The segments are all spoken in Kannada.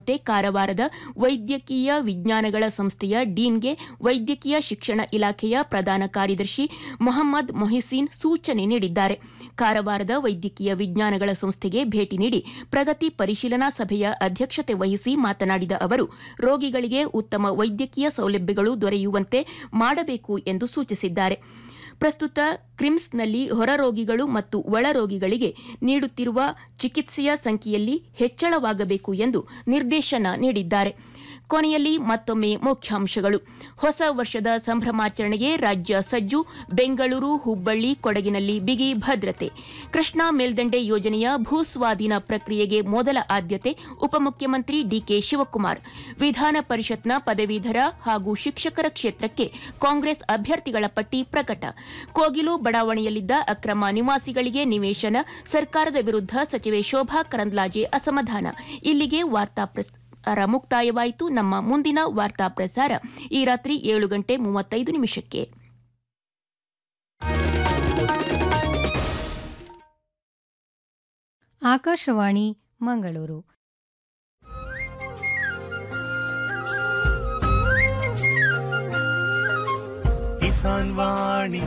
ಮತ್ತೆ ಕಾರವಾರದ ವೈದ್ಯಕೀಯ ವಿಜ್ಞಾನಗಳ ಸಂಸ್ಥೆಯ ಡೀನ್ಗೆ ವೈದ್ಯಕೀಯ ಶಿಕ್ಷಣ ಇಲಾಖೆಯ ಪ್ರಧಾನ ಕಾರ್ಯದರ್ಶಿ ಮೊಹಮ್ಮದ್ ಮೊಹಿಸೀನ್ ಸೂಚನೆ ನೀಡಿದ್ದಾರೆ ಕಾರವಾರದ ವೈದ್ಯಕೀಯ ವಿಜ್ಞಾನಗಳ ಸಂಸ್ಥೆಗೆ ಭೇಟಿ ನೀಡಿ ಪ್ರಗತಿ ಪರಿಶೀಲನಾ ಸಭೆಯ ಅಧ್ಯಕ್ಷತೆ ವಹಿಸಿ ಮಾತನಾಡಿದ ಅವರು ರೋಗಿಗಳಿಗೆ ಉತ್ತಮ ವೈದ್ಯಕೀಯ ಸೌಲಭ್ಯಗಳು ದೊರೆಯುವಂತೆ ಮಾಡಬೇಕು ಎಂದು ಸೂಚಿಸಿದ್ದಾರೆ ಪ್ರಸ್ತುತ ಕ್ರಿಮ್ಸ್ನಲ್ಲಿ ಹೊರ ರೋಗಿಗಳು ಮತ್ತು ಒಳ ರೋಗಿಗಳಿಗೆ ನೀಡುತ್ತಿರುವ ಚಿಕಿತ್ಸೆಯ ಸಂಖ್ಯೆಯಲ್ಲಿ ಹೆಚ್ಚಳವಾಗಬೇಕು ಎಂದು ನಿರ್ದೇಶನ ನೀಡಿದ್ದಾರೆ ಕೊನೆಯಲ್ಲಿ ಮತ್ತೊಮ್ಮೆ ಮುಖ್ಯಾಂಶಗಳು ಹೊಸ ವರ್ಷದ ಸಂಭ್ರಮಾಚರಣೆಗೆ ರಾಜ್ಯ ಸಜ್ಜು ಬೆಂಗಳೂರು ಹುಬ್ಬಳ್ಳಿ ಕೊಡಗಿನಲ್ಲಿ ಬಿಗಿ ಭದ್ರತೆ ಕೃಷ್ಣಾ ಮೇಲ್ದಂಡೆ ಯೋಜನೆಯ ಭೂಸ್ವಾಧೀನ ಪ್ರಕ್ರಿಯೆಗೆ ಮೊದಲ ಆದ್ಯತೆ ಉಪಮುಖ್ಯಮಂತ್ರಿ ಡಿಕೆ ಶಿವಕುಮಾರ್ ವಿಧಾನ ಪರಿಷತ್ನ ಪದವೀಧರ ಹಾಗೂ ಶಿಕ್ಷಕರ ಕ್ಷೇತ್ರಕ್ಕೆ ಕಾಂಗ್ರೆಸ್ ಅಭ್ಯರ್ಥಿಗಳ ಪಟ್ಟಿ ಪ್ರಕಟ ಕೋಗಿಲು ಬಡಾವಣೆಯಲ್ಲಿದ್ದ ಅಕ್ರಮ ನಿವಾಸಿಗಳಿಗೆ ನಿವೇಶನ ಸರ್ಕಾರದ ವಿರುದ್ಧ ಸಚಿವೆ ಶೋಭಾ ಕರಂದ್ಲಾಜೆ ಅಸಮಾಧಾನ ಇಲ್ಲಿಗೆ ವಾರ್ತಾ ಪ್ರಸಾರ ಮುಕ್ತಾಯವಾಯಿತು ನಮ್ಮ ಮುಂದಿನ ವಾರ್ತಾ ಪ್ರಸಾರ ಈ ರಾತ್ರಿ ಏಳು ಗಂಟೆ ಮೂವತ್ತೈದು ನಿಮಿಷಕ್ಕೆ ಆಕಾಶವಾಣಿ ಮಂಗಳೂರು ಕಿಸಾನ್ ವಾಣಿ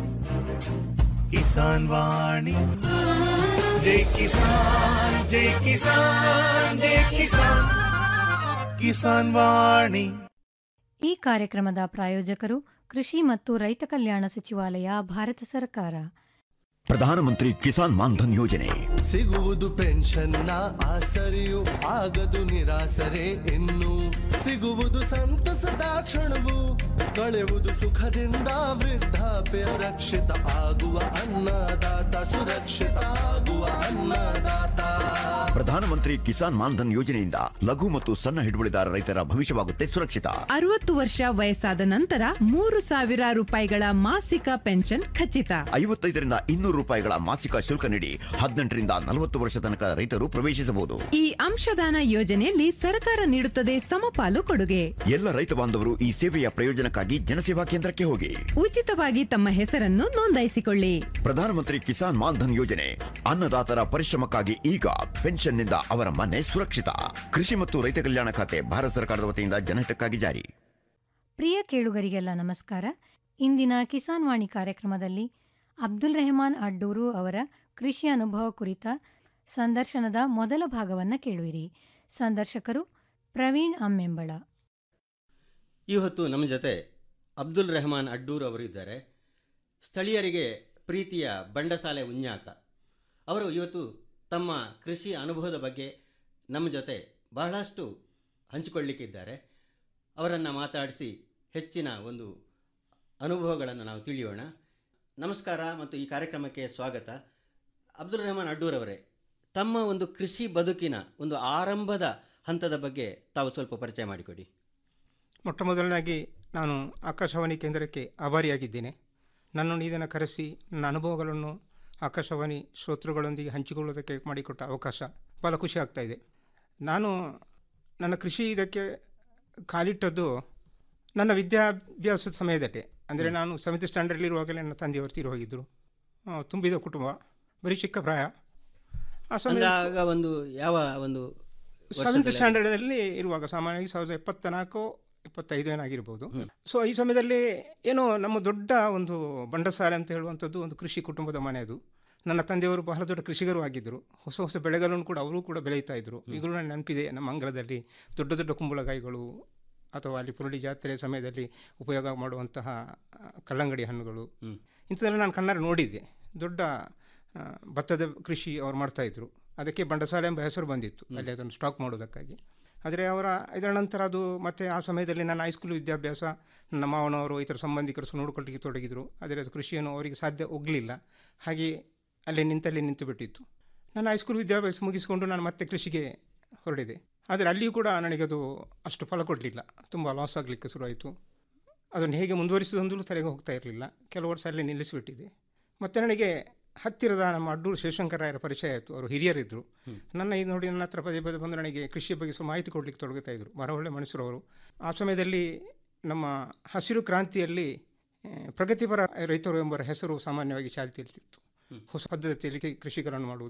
ಕಿಸಾನ್ ವಾಣಿ ಜೈ ಕಿಸಾನ್ ಜೈ ಕಿಸಾನ್ ಜೈ ಕಿಸಾನ್ ಕಿಸಾನ್ ವಾಣಿ ಈ ಕಾರ್ಯಕ್ರಮದ ಪ್ರಾಯೋಜಕರು ಕೃಷಿ ಮತ್ತು ರೈತ ಕಲ್ಯಾಣ ಸಚಿವಾಲಯ ಭಾರತ ಸರ್ಕಾರ ಪ್ರಧಾನಮಂತ್ರಿ ಕಿಸಾನ್ ಮಾನ್ಧನ್ ಯೋಜನೆ ಸಿಗುವುದು ಪೆನ್ಷನ್ನ ಆಸರೆಯು ಆಗದು ನಿರಾಸರೆ ಇನ್ನು ಸಿಗುವುದು ಸಂತಸದ ಕ್ಷಣವು ಕಳೆಯುವುದು ಸುಖದಿಂದ ವೃದ್ಧಾಪ್ಯ ರಕ್ಷಿತ ಆಗುವ ಅನ್ನದಾತ ಸುರಕ್ಷಿತ ಆಗುವ ಅನ್ನದಾತ ಪ್ರಧಾನಮಂತ್ರಿ ಕಿಸಾನ್ ಮಾನ್ಧನ್ ಯೋಜನೆಯಿಂದ ಲಘು ಮತ್ತು ಸಣ್ಣ ಹಿಡುವಳಿದಾರ ರೈತರ ಭವಿಷ್ಯವಾಗುತ್ತೆ ಸುರಕ್ಷಿತ ಅರವತ್ತು ವರ್ಷ ವಯಸ್ಸಾದ ನಂತರ ಮೂರು ಸಾವಿರ ರೂಪಾಯಿಗಳ ಮಾಸಿಕ ಪೆನ್ಷನ್ ಖಚಿತ ಐವತ್ತೈದರಿಂದ ಇನ್ನೂರು ರೂಪಾಯಿಗಳ ಮಾಸಿಕ ಶುಲ್ಕ ನೀಡಿ ಹದಿನೆಂಟರಿಂದ ನಲವತ್ತು ವರ್ಷ ತನಕ ರೈತರು ಪ್ರವೇಶಿಸಬಹುದು ಈ ಅಂಶದಾನ ಯೋಜನೆಯಲ್ಲಿ ಸರ್ಕಾರ ನೀಡುತ್ತದೆ ಸಮಪಾಲು ಕೊಡುಗೆ ಎಲ್ಲ ರೈತ ಬಾಂಧವರು ಈ ಸೇವೆಯ ಪ್ರಯೋಜನಕ್ಕಾಗಿ ಜನಸೇವಾ ಕೇಂದ್ರಕ್ಕೆ ಹೋಗಿ ಉಚಿತವಾಗಿ ತಮ್ಮ ಹೆಸರನ್ನು ನೋಂದಾಯಿಸಿಕೊಳ್ಳಿ ಪ್ರಧಾನಮಂತ್ರಿ ಕಿಸಾನ್ ಮಾನ್ಧನ್ ಯೋಜನೆ ಅನ್ನದಾತರ ಪರಿಶ್ರಮಕ್ಕಾಗಿ ಈಗ ಪೆನ್ಷನ್ನಿಂದ ಅವರ ಮನೆ ಸುರಕ್ಷಿತ ಕೃಷಿ ಮತ್ತು ರೈತ ಕಲ್ಯಾಣ ಖಾತೆ ಭಾರತ ಸರ್ಕಾರದ ವತಿಯಿಂದ ಜನಹಿತಕ್ಕಾಗಿ ಜಾರಿ ಪ್ರಿಯ ಕೇಳುಗರಿಗೆಲ್ಲ ನಮಸ್ಕಾರ ಇಂದಿನ ಕಿಸಾನ್ ವಾಣಿ ಕಾರ್ಯಕ್ರಮದಲ್ಲಿ ಅಬ್ದುಲ್ ರೆಹಮಾನ್ ಅಡ್ಡೂರು ಅವರ ಕೃಷಿ ಅನುಭವ ಕುರಿತ ಸಂದರ್ಶನದ ಮೊದಲ ಭಾಗವನ್ನು ಕೇಳುವಿರಿ ಸಂದರ್ಶಕರು ಪ್ರವೀಣ್ ಅಮ್ಮೆಂಬಳ ಈ ಹೊತ್ತು ನಮ್ಮ ಜೊತೆ ಅಬ್ದುಲ್ ರೆಹಮಾನ್ ಅಡ್ಡೂರ್ ಅವರು ಇದ್ದಾರೆ ಸ್ಥಳೀಯರಿಗೆ ಪ್ರೀತಿಯ ಬಂಡಸಾಲೆ ಉಜ್ಞಾಕ ಅವರು ಇವತ್ತು ತಮ್ಮ ಕೃಷಿ ಅನುಭವದ ಬಗ್ಗೆ ನಮ್ಮ ಜೊತೆ ಬಹಳಷ್ಟು ಹಂಚಿಕೊಳ್ಳಿಕ್ಕಿದ್ದಾರೆ ಅವರನ್ನು ಮಾತಾಡಿಸಿ ಹೆಚ್ಚಿನ ಒಂದು ಅನುಭವಗಳನ್ನು ನಾವು ತಿಳಿಯೋಣ ನಮಸ್ಕಾರ ಮತ್ತು ಈ ಕಾರ್ಯಕ್ರಮಕ್ಕೆ ಸ್ವಾಗತ ಅಬ್ದುಲ್ ರೆಹಮಾನ್ ಅಡ್ಡೂರ್ ಅವರೇ ತಮ್ಮ ಒಂದು ಕೃಷಿ ಬದುಕಿನ ಒಂದು ಆರಂಭದ ಹಂತದ ಬಗ್ಗೆ ತಾವು ಸ್ವಲ್ಪ ಪರಿಚಯ ಮಾಡಿಕೊಡಿ ಮೊಟ್ಟ ಮೊದಲನಾಗಿ ನಾನು ಆಕಾಶವಾಣಿ ಕೇಂದ್ರಕ್ಕೆ ಆಭಾರಿಯಾಗಿದ್ದೇನೆ ನನ್ನನ್ನು ಇದನ್ನು ಕರೆಸಿ ನನ್ನ ಅನುಭವಗಳನ್ನು ಆಕಾಶವಾಣಿ ಶ್ರೋತೃಗಳೊಂದಿಗೆ ಹಂಚಿಕೊಳ್ಳೋದಕ್ಕೆ ಮಾಡಿಕೊಟ್ಟ ಅವಕಾಶ ಭಾಳ ಖುಷಿ ಆಗ್ತಾ ಇದೆ ನಾನು ನನ್ನ ಕೃಷಿ ಇದಕ್ಕೆ ಕಾಲಿಟ್ಟದ್ದು ನನ್ನ ವಿದ್ಯಾಭ್ಯಾಸದ ಸಮಯದಲ್ಲೇ ಅಂದರೆ ನಾನು ಸೆವೆಂತ್ ಸ್ಟ್ಯಾಂಡರ್ಡಲ್ಲಿರುವಾಗಲೇ ನನ್ನ ತಂದೆಯವರು ತೀರು ಹೋಗಿದ್ದರು ಆ, ತುಂಬಿದ ಕುಟುಂಬ ಬರೀ ಚಿಕ್ಕ ಪ್ರಾಯ ಆ ಅಂದ್ರೆ ಸಮಯ ಆಗ ಒಂದು ಯಾವ ಒಂದು ಸೆವೆಂತ್ ವರ್ಷದಲ್ಲಿ? ಸ್ಟ್ಯಾಂಡರ್ಡಲ್ಲಿ ಇರುವಾಗ ಸಾಮಾನ್ಯವಾಗಿ ಸಾವಿರದ ಎಪ್ಪತ್ತ ನಾಲ್ಕು ಎಪ್ಪತ್ತೈದು ಏನಾಗಿರ್ಬೋದು ಸೊ ಈ ಸಮಯದಲ್ಲಿ ಏನೋ ನಮ್ಮ ದೊಡ್ಡ ಒಂದು ಬಂಡಸಾಲೆ ಅಂತ ಹೇಳುವಂಥದ್ದು ಒಂದು ಕೃಷಿ ಕುಟುಂಬದ ಮನೆ ಅದು ನನ್ನ ತಂದೆಯವರು ಬಹಳ ದೊಡ್ಡ ಕೃಷಿಗರು ಆಗಿದ್ದರು ಹೊಸ ಹೊಸ ಬೆಳೆಗಳನ್ನು ಕೂಡ ಅವರು ಕೂಡ ಬೆಳೀತಾ ಇದ್ರು ಈಗಲೂ ನನಗೆ ನೆನಪಿದೆ ನಮ್ಮ ಅಂಗಳದಲ್ಲಿ ದೊಡ್ಡ ದೊಡ್ಡ ಕುಂಬಳಕಾಯಿಗಳು ಅಥವಾ ಅಲ್ಲಿ ಪುರುಳಿ ಜಾತ್ರೆ ಸಮಯದಲ್ಲಿ ಉಪಯೋಗ ಮಾಡುವಂತಹ ಆ, ಕಲ್ಲಂಗಡಿ ಹಣ್ಣುಗಳು ಇಂಥದ್ದೆಲ್ಲ ನಾನು ಕಣ್ಣಾರೆ ನೋಡಿದ್ದೆ ದೊಡ್ಡ ಆ, ಭತ್ತದ ಕೃಷಿ ಅವ್ರು ಮಾಡ್ತಾಯಿದ್ರು ಅದಕ್ಕೆ ಬಂಡಸಾಲೆ ಎಂಬ ಹೆಸರು ಬಂದಿತ್ತು ಅಲ್ಲಿ ಅದನ್ನು ಸ್ಟಾಕ್ ಮಾಡೋದಕ್ಕಾಗಿ ಆದರೆ ಅವರ ಇದರ ನಂತರ ಅದು ಮತ್ತೆ ಆ ಸಮಯದಲ್ಲಿ ನನ್ನ ಹೈಸ್ಕೂಲ್ ವಿದ್ಯಾಭ್ಯಾಸ ನನ್ನ ಮಾವನವರು ಇತರ ಸಂಬಂಧಿಕರು ಸಹ ನೋಡ್ಕೊಳ್ಳಿಕ್ಕೆ ತೊಡಗಿದ್ರು ಆದರೆ ಅದು ಕೃಷಿಯನ್ನು ಅವರಿಗೆ ಸಾಧ್ಯ ಹೋಗಲಿಲ್ಲ ಹಾಗೆ ಅಲ್ಲಿ ನಿಂತಲ್ಲಿ ನಿಂತು ಬಿಟ್ಟಿತ್ತು ನನ್ನ ಹೈಸ್ಕೂಲ್ ವಿದ್ಯಾಭ್ಯಾಸ ಮುಗಿಸಿಕೊಂಡು ನಾನು ಮತ್ತೆ ಕೃಷಿಗೆ ಹೊರಡಿದೆ ಆದರೆ ಅಲ್ಲಿಯೂ ಕೂಡ ನನಗದು ಅಷ್ಟು ಫಲ ಕೊಡಲಿಲ್ಲ ತುಂಬ ಲಾಸ್ ಆಗಲಿಕ್ಕೆ ಶುರುವಾಯಿತು ಅದನ್ನು ಹೇಗೆ ಮುಂದುವರಿಸುವುದಂದಲೂ ತಲೆಗೆ ಹೋಗ್ತಾ ಇರಲಿಲ್ಲ ಕೆಲವು ವರ್ಷ ಅಲ್ಲಿ ನಿಲ್ಲಿಸಿಬಿಟ್ಟಿದೆ ಮತ್ತು ನನಗೆ ಹತ್ತಿರದ ನಮ್ಮ ಅಡ್ಡೂರು ಶಿವಶಂಕರಾಯರ ಪರಿಚಯ ಆಯಿತು ಅವರು ಹಿರಿಯರಿದ್ದರು ನನ್ನ ಇದು ನೋಡಿ ನನ್ನ ಹತ್ರ ಪದೇ ಪದೇ ಬಂದು ನನಗೆ ಕೃಷಿಯ ಬಗ್ಗೆ ಸ್ವಲ್ಪ ಮಾಹಿತಿ ಕೊಡಲಿಕ್ಕೆ ತೊಡಗುತ್ತಾ ಇದ್ದರು ಬಹಳ ಒಳ್ಳೆ ಮನುಷ್ಯರು ಅವರು ಆ ಸಮಯದಲ್ಲಿ ನಮ್ಮ ಹಸಿರು ಕ್ರಾಂತಿಯಲ್ಲಿ ಆ, ಪ್ರಗತಿಪರ ರೈತರು ಎಂಬ ಹೆಸರು ಸಾಮಾನ್ಯವಾಗಿ ಚಾಲ್ತಿಯಲ್ಲಿತ್ತು ಹೊಸ ಪದ್ಧತಿಯಲ್ಲಿ ಕೃ- ಕೃಷಿಕರನ್ನು ಮಾಡುವುದು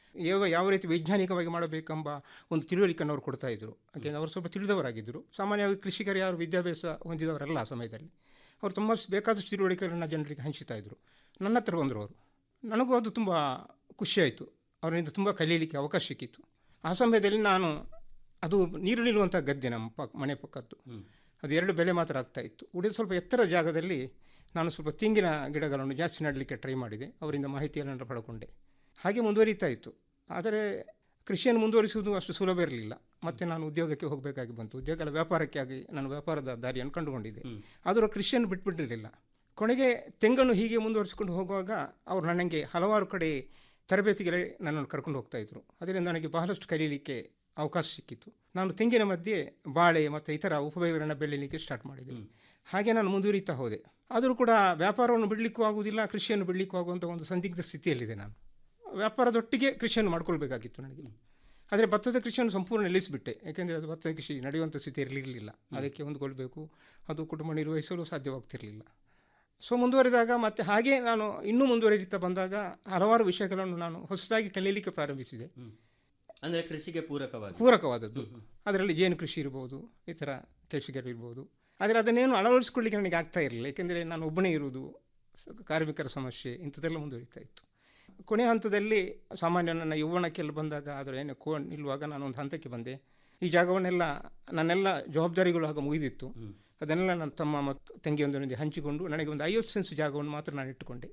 ಯಾವ ಯಾವ ರೀತಿ ವೈಜ್ಞಾನಿಕವಾಗಿ ಮಾಡಬೇಕೆಂಬ ಒಂದು ತಿಳುವಳಿಕೆಯನ್ನು ಅವರು ಕೊಡ್ತಾ ಇದ್ರು ಯಾಕೆಂದರೆ ಅವರು ಸ್ವಲ್ಪ ತಿಳಿದವರಾಗಿದ್ದರು ಸಾಮಾನ್ಯವಾಗಿ ಕೃಷಿಕರು ಯಾರು ವಿದ್ಯಾಭ್ಯಾಸ ಹೊಂದಿದವರಲ್ಲ ಆ ಸಮಯದಲ್ಲಿ ಅವರು ತುಂಬ ಬೇಕಾದಷ್ಟು ತಿಳುವಳಿಕೆಗಳನ್ನ ಜನರಿಗೆ ಹಂಚುತ್ತಾ ಇದ್ದರು ನನ್ನ ಹತ್ರ ಬಂದರು ಅವರು ನನಗೂ ಅದು ತುಂಬ ಖುಷಿಯಾಯಿತು ಅವರಿಂದ ತುಂಬ ಕಲೀಲಿಕ್ಕೆ ಅವಕಾಶ ಸಿಕ್ಕಿತ್ತು ಆ ಸಮಯದಲ್ಲಿ ನಾನು ಅದು ನೀರು ನಿಲ್ಲುವಂಥ ಗದ್ದೆ ನಮ್ಮ ಪಕ್ ಮನೆ ಪಕ್ಕದ್ದು ಅದು ಎರಡು ಬೆಳೆ ಮಾತ್ರ ಆಗ್ತಾ ಇತ್ತು ಉಳಿದ ಸ್ವಲ್ಪ ಎತ್ತರ ಜಾಗದಲ್ಲಿ ನಾನು ಸ್ವಲ್ಪ ತೆಂಗಿನ ಗಿಡಗಳನ್ನು ಜಾಸ್ತಿ ನೆಡಲಿಕ್ಕೆ ಟ್ರೈ ಮಾಡಿದೆ ಅವರಿಂದ ಮಾಹಿತಿಯನ್ನು ಪಡ್ಕೊಂಡೆ ಹಾಗೆ ಮುಂದುವರಿತಾ ಇತ್ತು ಆದರೆ ಕೃಷಿಯನ್ನು ಮುಂದುವರಿಸುವುದು ಅಷ್ಟು ಸುಲಭ ಇರಲಿಲ್ಲ ಮತ್ತೆ ನಾನು ಉದ್ಯೋಗಕ್ಕೆ ಹೋಗಬೇಕಾಗಿ ಬಂತು ಉದ್ಯೋಗ ವ್ಯಾಪಾರಕ್ಕೆ ಆಗಿ ನಾನು ವ್ಯಾಪಾರದ ದಾರಿಯನ್ನು ಕಂಡುಕೊಂಡಿದ್ದೆ ಆದರೂ ಕೃಷಿಯನ್ನು ಬಿಟ್ಬಿಟ್ಟಿರಲಿಲ್ಲ ಕೊನೆಗೆ ತೆಂಗನ್ನು ಹೀಗೆ ಮುಂದುವರಿಸಿಕೊಂಡು ಹೋಗುವಾಗ ಅವರು ನನಗೆ ಹಲವಾರು ಕಡೆ ತರಬೇತಿಗೆ ನನ್ನನ್ನು ಕರ್ಕೊಂಡು ಹೋಗ್ತಾ ಇದ್ರು ಅದರಿಂದ ನನಗೆ ಬಹಳಷ್ಟು ಕಲೀಲಿಕ್ಕೆ ಅವಕಾಶ ಸಿಕ್ಕಿತ್ತು ನಾನು ತೆಂಗಿನ ಮಧ್ಯೆ ಬಾಳೆ ಮತ್ತು ಇತರ ಉಪಯೋಗಗಳನ್ನು ಬೆಳೀಲಿಕ್ಕೆ ಸ್ಟಾರ್ಟ್ ಮಾಡಿದೆ ಹಾಗೆ ನಾನು ಮುಂದುವರಿತಾ ಹೋದೆ ಆದರೂ ಕೂಡ ವ್ಯಾಪಾರವನ್ನು ಬಿಡಲಿಕ್ಕೂ ಆಗುವುದಿಲ್ಲ ಕೃಷಿಯನ್ನು ಬಿಡಲಿಕ್ಕೂ ಆಗುವಂಥ ಒಂದು ಸಂದಿಗ್ಧ ಸ್ಥಿತಿಯಲ್ಲಿದೆ ನಾನು ವ್ಯಾಪಾರದೊಟ್ಟಿಗೆ ಕೃಷಿಯನ್ನು ಮಾಡ್ಕೊಳ್ಬೇಕಾಗಿತ್ತು ನನಗೆ ಆದರೆ ಭತ್ತದ ಕೃಷಿಯನ್ನು ಸಂಪೂರ್ಣ ನಿಲ್ಲಿಸಿಬಿಟ್ಟೆ ಯಾಕೆಂದರೆ ಅದು ಭತ್ತದ ಕೃಷಿ ನಡೆಯುವಂಥ ಸ್ಥಿತಿ ಇರಲಿಲ್ಲ ಅದಕ್ಕೆ ಹೊಂದ್ಕೊಳ್ಬೇಕು ಅದು ಕುಟುಂಬ ನಿರ್ವಹಿಸಲು ಸಾಧ್ಯವಾಗ್ತಿರಲಿಲ್ಲ ಸೊ ಮುಂದುವರಿದಾಗ ಮತ್ತೆ ಹಾಗೆ ನಾನು ಇನ್ನೂ ಮುಂದುವರಿತಾ ಬಂದಾಗ ಹಲವಾರು ವಿಷಯಗಳನ್ನು ನಾನು ಹೊಸದಾಗಿ ಕಲಿಯಲಿಕ್ಕೆ ಪ್ರಾರಂಭಿಸಿದೆ ಅಂದರೆ ಕೃಷಿಗೆ ಪೂರಕವಾಗಿ ಪೂರಕವಾದದ್ದು ಅದರಲ್ಲಿ ಜೇನು ಕೃಷಿ ಇರ್ಬೋದು ಇತರ ಕೃಷಿಗಳಿರ್ಬೋದು ಆದರೆ ಅದನ್ನೇನು ಅಳವಡಿಸ್ಕೊಳ್ಳಿಕ್ಕೆ ನನಗೆ ಆಗ್ತಾ ಇರಲಿಲ್ಲ ಏಕೆಂದರೆ ನಾನು ಒಬ್ಬನೇ ಇರುವುದು ಸ- ಕಾರ್ಮಿಕರ ಸಮಸ್ಯೆ ಇಂಥದ್ದೆಲ್ಲ ಮುಂದುವರಿತಾ ಇತ್ತು ಕೊನೆಯ ಹಂತದಲ್ಲಿ ಸಾಮಾನ್ಯ ನನ್ನ ಯೌವನಕ್ಕೆಲ್ಲ ಬಂದಾಗ ಅದರ ಏನು ಕೋ ನಿಲ್ಲುವಾಗ ನಾನು ಒಂದು ಹಂತಕ್ಕೆ ಬಂದೆ ಈ ಜಾಗವನ್ನೆಲ್ಲ ನನ್ನೆಲ್ಲ ಜವಾಬ್ದಾರಿಗಳು ಆಗ ಮುಗಿದಿತ್ತು ಅದನ್ನೆಲ್ಲ ನನ್ನ ತಮ್ಮ ಮತ್ತು ತಂಗಿಯೊಂದರೊಂದಿಗೆ ಹಂಚಿಕೊಂಡು ನನಗೆ ಒಂದು ಐವತ್ತು ಸೆನ್ಸ್ ಜಾಗವನ್ನು ಮಾತ್ರ ನಾನು ಇಟ್ಟುಕೊಂಡೆ